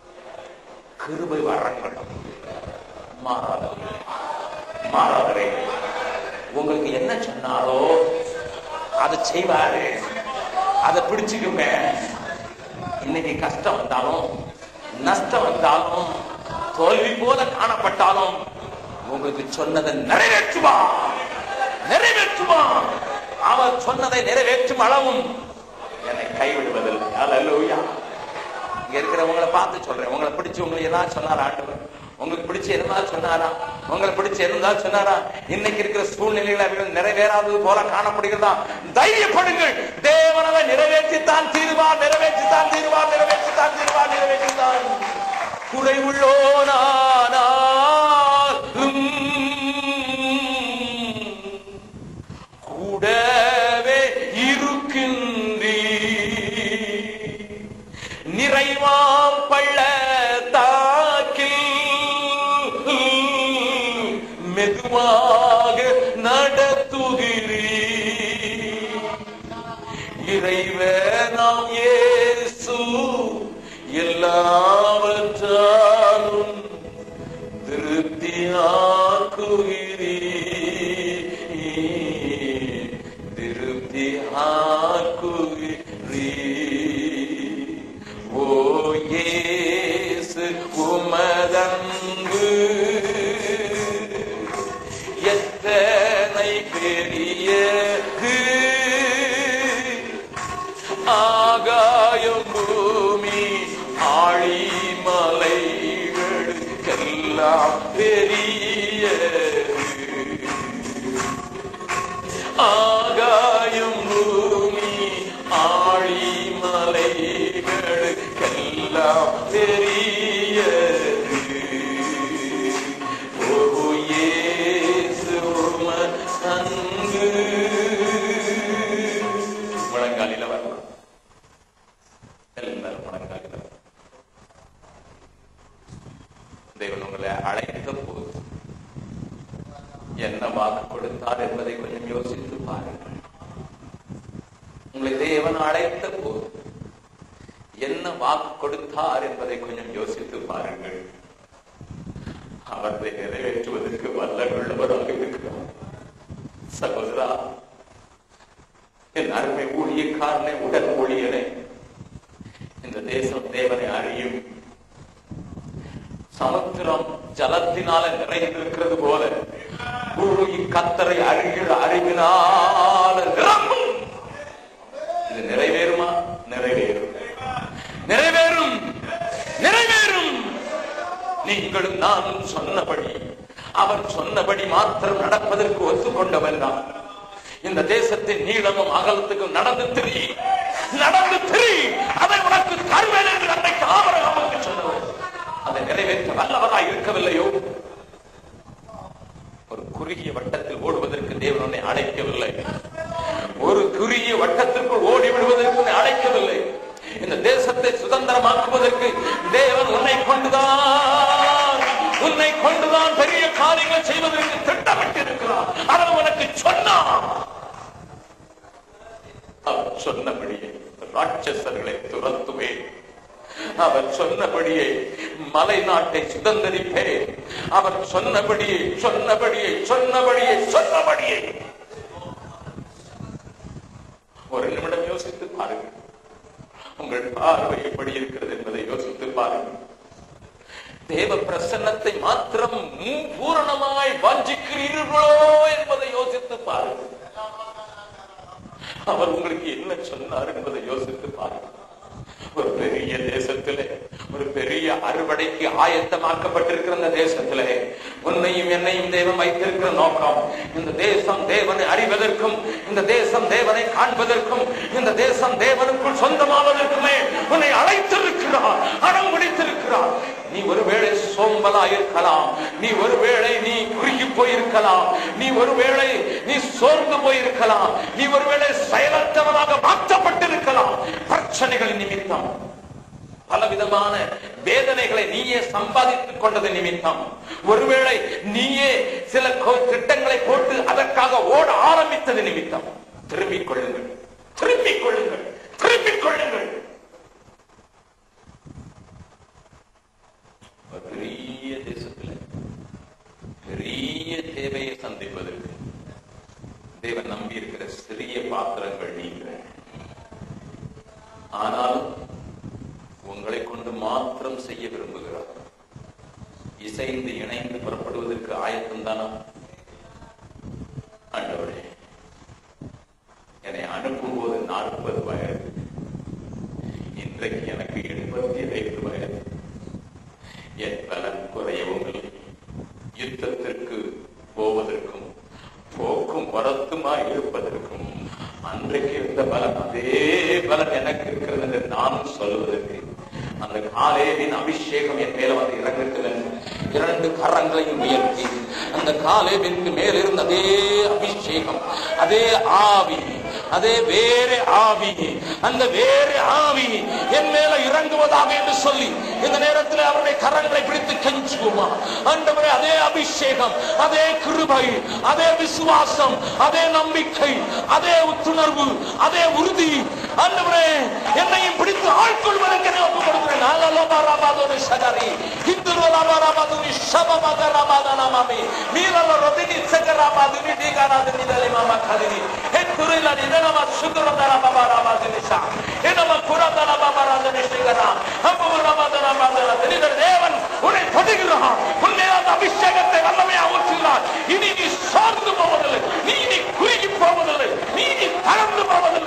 கிருபை வரங்களும் மாறாதவர்களே மாறாதவே உங்களுக்கு என்ன சொன்னாலோ அதை செய்வாரு அதை பிடிச்சுக்குங்க இன்னைக்கு கஷ்டம் வந்தாலும் நஷ்டம் வந்தாலும் தோல்வி போல காணப்பட்டாலும் உங்களுக்கு சொன்னதை நிறைவேற்றுவா நிறைவேற்றுவா அவர் சொன்னதை நிறைவேற்றும் அளவும் என்னை கைவிடுவதில்லை அல்லேலூயா இங்க இருக்கிறவங்களை பார்த்து சொல்றேன் உங்களை பிடிச்சு உங்களை ஏதாவது சொன்னாரா ஆண்டவர் உங்களுக்கு பிடிச்ச இருந்தால் சொன்னாரா உங்களை பிடிச்ச இருந்தால் சொன்னாரா இன்னைக்கு இருக்கிற சூழ்நிலைகள் அவைகள் நிறைவேறாதது போல காணப்படுகிறதா தைரியப்படுங்கள் தேவனவை நிறைவேற்றித்தான் தீருவார் நிறைவேற்றித்தான் தீருவார் நிறைவேற்றித்தான் தீருவார் நிறைவேற்றித்தான் குறைவுள்ளோனானாலும் கூடவே இருக்கின்றீ நிறைவாம் பள்ளத்தாக்கில் மெதுவாக நடத்துகிறீ இறைவனாம் இயேசு எல்லாவற்றாலும் திருப்தியாக்குகிறீ திருப்தியாக்குகிறீ ஓ இயேசு உமதன்பு எத்தனை பெரியது ஆகாயம் பூமி ஆழிமலைகளுக்கெல்லாம் பெரியது ஆகாயம் பூமி ஆழிமலைகளுக்கெல்லாம் பெரியது ஓ இயேசு உமது அன்பு முழங்காலில வரலாம் எல்லாரும் முழங்காலில வரலாம். தேவன் உங்களை அழைத்த போது என்ன வாக்கு கொடுத்தார் என்பதை கொஞ்சம் யோசித்து பாருங்கள் உங்களை தேவன் அழைத்த போது என்ன வாக்கு கொடுத்தார் என்பதை கொஞ்சம் யோசித்து பாருங்கள் அவரை நிறைவேற்றுவதற்கு வல்லவராக இருக்கிறார் சகோதரா என் அருமை ஊழியக்காரனை உடல் ஊழியனை இந்த தேசம் தேவனை அறியும் சமுத்திரம் ஜலத்தினால நிறைந்திருக்கிறது போல பூமி கத்தரை அறிகிற அறிவினால நிரம்பும் இது நிறைவேறுமா நிறைவேறும் நிறைவேறும் நிறைவேறும் நீங்களும் நானும் சொன்னபடி அவர் சொன்னபடி மாத்திரம் நடப்பதற்கு ஒத்துக்கொண்டவன் தான் இந்த தேசத்தின் நீளமும் அகலத்துக்கும் நடந்து திரி நடந்து திரி அதை உனக்கு தருவேன் என்று அன்றைக்கு ஆபரகமுக்கு சொன்னவர் அதை நிறைவேற்ற வல்லவராய் இருக்கவில்லையோ ஒரு குறுகிய வட்டத்தில் ஓடுவதற்கு தேவன் உன்னை அழைக்கவில்லை குறுகிய வட்டத்திற்குள் ஓடி விடுவதற்கு உன்னை அழைக்கவில்லை இந்த தேசத்தை சுதந்திரமாக்குவதற்கு தேவன் உன்னை கொண்டுதான் உன்னை கொண்டுதான் பெரிய காரியங்கள் செய்வதற்கு திட்டமிட்டு இருக்கிறார் அவன் உனக்கு சொன்னான் அவர் சொன்னபடியே ராட்சசர்களை துரத்துவேன் அவர் சொன்னபடியே மலை நாட்டை சுதந்திரிப்பேன் அவர் சொன்னபடியே சொன்னபடியே சொன்னபடியே சொன்னபடியே ஒரு நிமிடம் யோசித்து பாருங்கள் உங்கள் பார்வை எப்படி இருக்கிறது என்பதை யோசித்து பாருங்கள் தேவ பிரசன்னத்தை மாத்திரம் மு- பூரணமாய் வாஞ்சிக்கிறீர்களோ என்பதை யோசித்து பாருங்கள் அவர் உங்களுக்கு என்ன சொன்னார் என்பதை யோசித்து பாருங்கள் ஒரு பெரிய தேசத்திலே ஒரு பெரிய அறுவடைக்கு ஆயத்தமாக்கப்பட்டிருக்கிற இந்த தேசத்திலே உன்னையும் என்னையும் தேவன் வைத்திருக்கிற நோக்கம் இந்த தேசம் தேவனை அறிவதற்கும் இந்த தேசம் தேவனை காண்பதற்கும் இந்த தேசம் தேவனுக்குள் சொந்தமாவதற்குமே உன்னை அழைத்திருக்கிறார் அடம் பிடித்திருக்கிறார் நீ ஒருவேளை சோம்பலா இருக்கலாம் நீ ஒருவேளை நீ குறுகி போயிருக்கலாம் நீ ஒருவேளை நீ சோர்ந்து போயிருக்கலாம் நீ ஒருவேளை செயலற்றவனாக மாற்றப்பட்டிருக்கலாம் பிரச்சனைகளின் நிமித்தம் பலவிதமான வேதனைகளை நீயே சம்பாதித்துக் கொண்டது நிமித்தம் ஒருவேளை நீயே சில கோ- திட்டங்களை போட்டு அதற்காக ஓட ஆரம்பித்தது நிமித்தம் திரும்பிக் கொள்ளுங்கள் திரும்பிக் கொள்ளுங்கள் திரும்பிக் கொள்ளுங்கள் ஒரு பெரிய தேசத்துல பெரிய தேவையை சந்திப்பதற்கு தேவன் நம்பி இருக்கிற சிறிய பாத்திரங்கள் நீங்க ஆனாலும் உங்களை கொண்டு மாத்திரம் செய்ய விரும்புகிறார் இசைந்து இணைந்து புறப்படுவதற்கு ஆயத்தம் தானா ஆண்டவரே என்னை அனுப்பும்போது நாற்பது வயது இன்றைக்கு எனக்கு எண்பத்தி ஐந்து வயது என் பலன் குறையவும் இல்லை யுத்தத்திற்கு போவதற்கும் போக்கும் வரத்துமா இருப்பதற்கும் அன்றைக்கு இருந்த பலன் அதே பலன் எனக்கு இருக்கிறது என்று நானும் சொல்வதற்கு அந்த காலேவின் அபிஷேகம் என் மேல வந்து இறங்குகிறது இரண்டு கரங்களையும் உயர்த்தி அந்த காலேவிற்கு மேல் இருந்த அதே அபிஷேகம் அதே ஆவி அதே வேறு ஆவி அந்த வேறு ஆவி என் மேல இறங்குவதாக என்று சொல்லி இந்த நேரத்தில் அவருடைய கரங்களை பிடித்து கெஞ்சுவோமா ஆண்டவரே அதே அபிஷேகம் அதே கிருபை அதே விசுவாசம் அதே நம்பிக்கை அதே உத்துணர்வு அதே உறுதி ஆண்டவரே என்னையும் பிடித்து ஆட்கொள்வதற்கு நான் ஒப்புக் கொடுக்கிறேன் அலலோபாராபாதோரு சகரி ஹிந்துரோலாபாராபாதுரி ஷபமகராபாதனமாமி மீரல ரொதினி சகராபாதுரி டீகாராதுரி தலிமாமா கலினி ஹெத்துரில நிதனமா சுந்தரதராபாராபாதுரி சா என்னம குரதராபாராதுரி சிகரா ஹம்புரமாதராபாதரா தெரிகிற தேவன் உன்னை தொடுகிறான் உன்னை அந்த அபிஷேகத்தை வல்லமையா ஊற்றுகிறார் இனி நீ சார்ந்து போவதில்லை நீ நீ குறுகி போவதில்லை நீ நீ தளர்ந்து போவதில்லை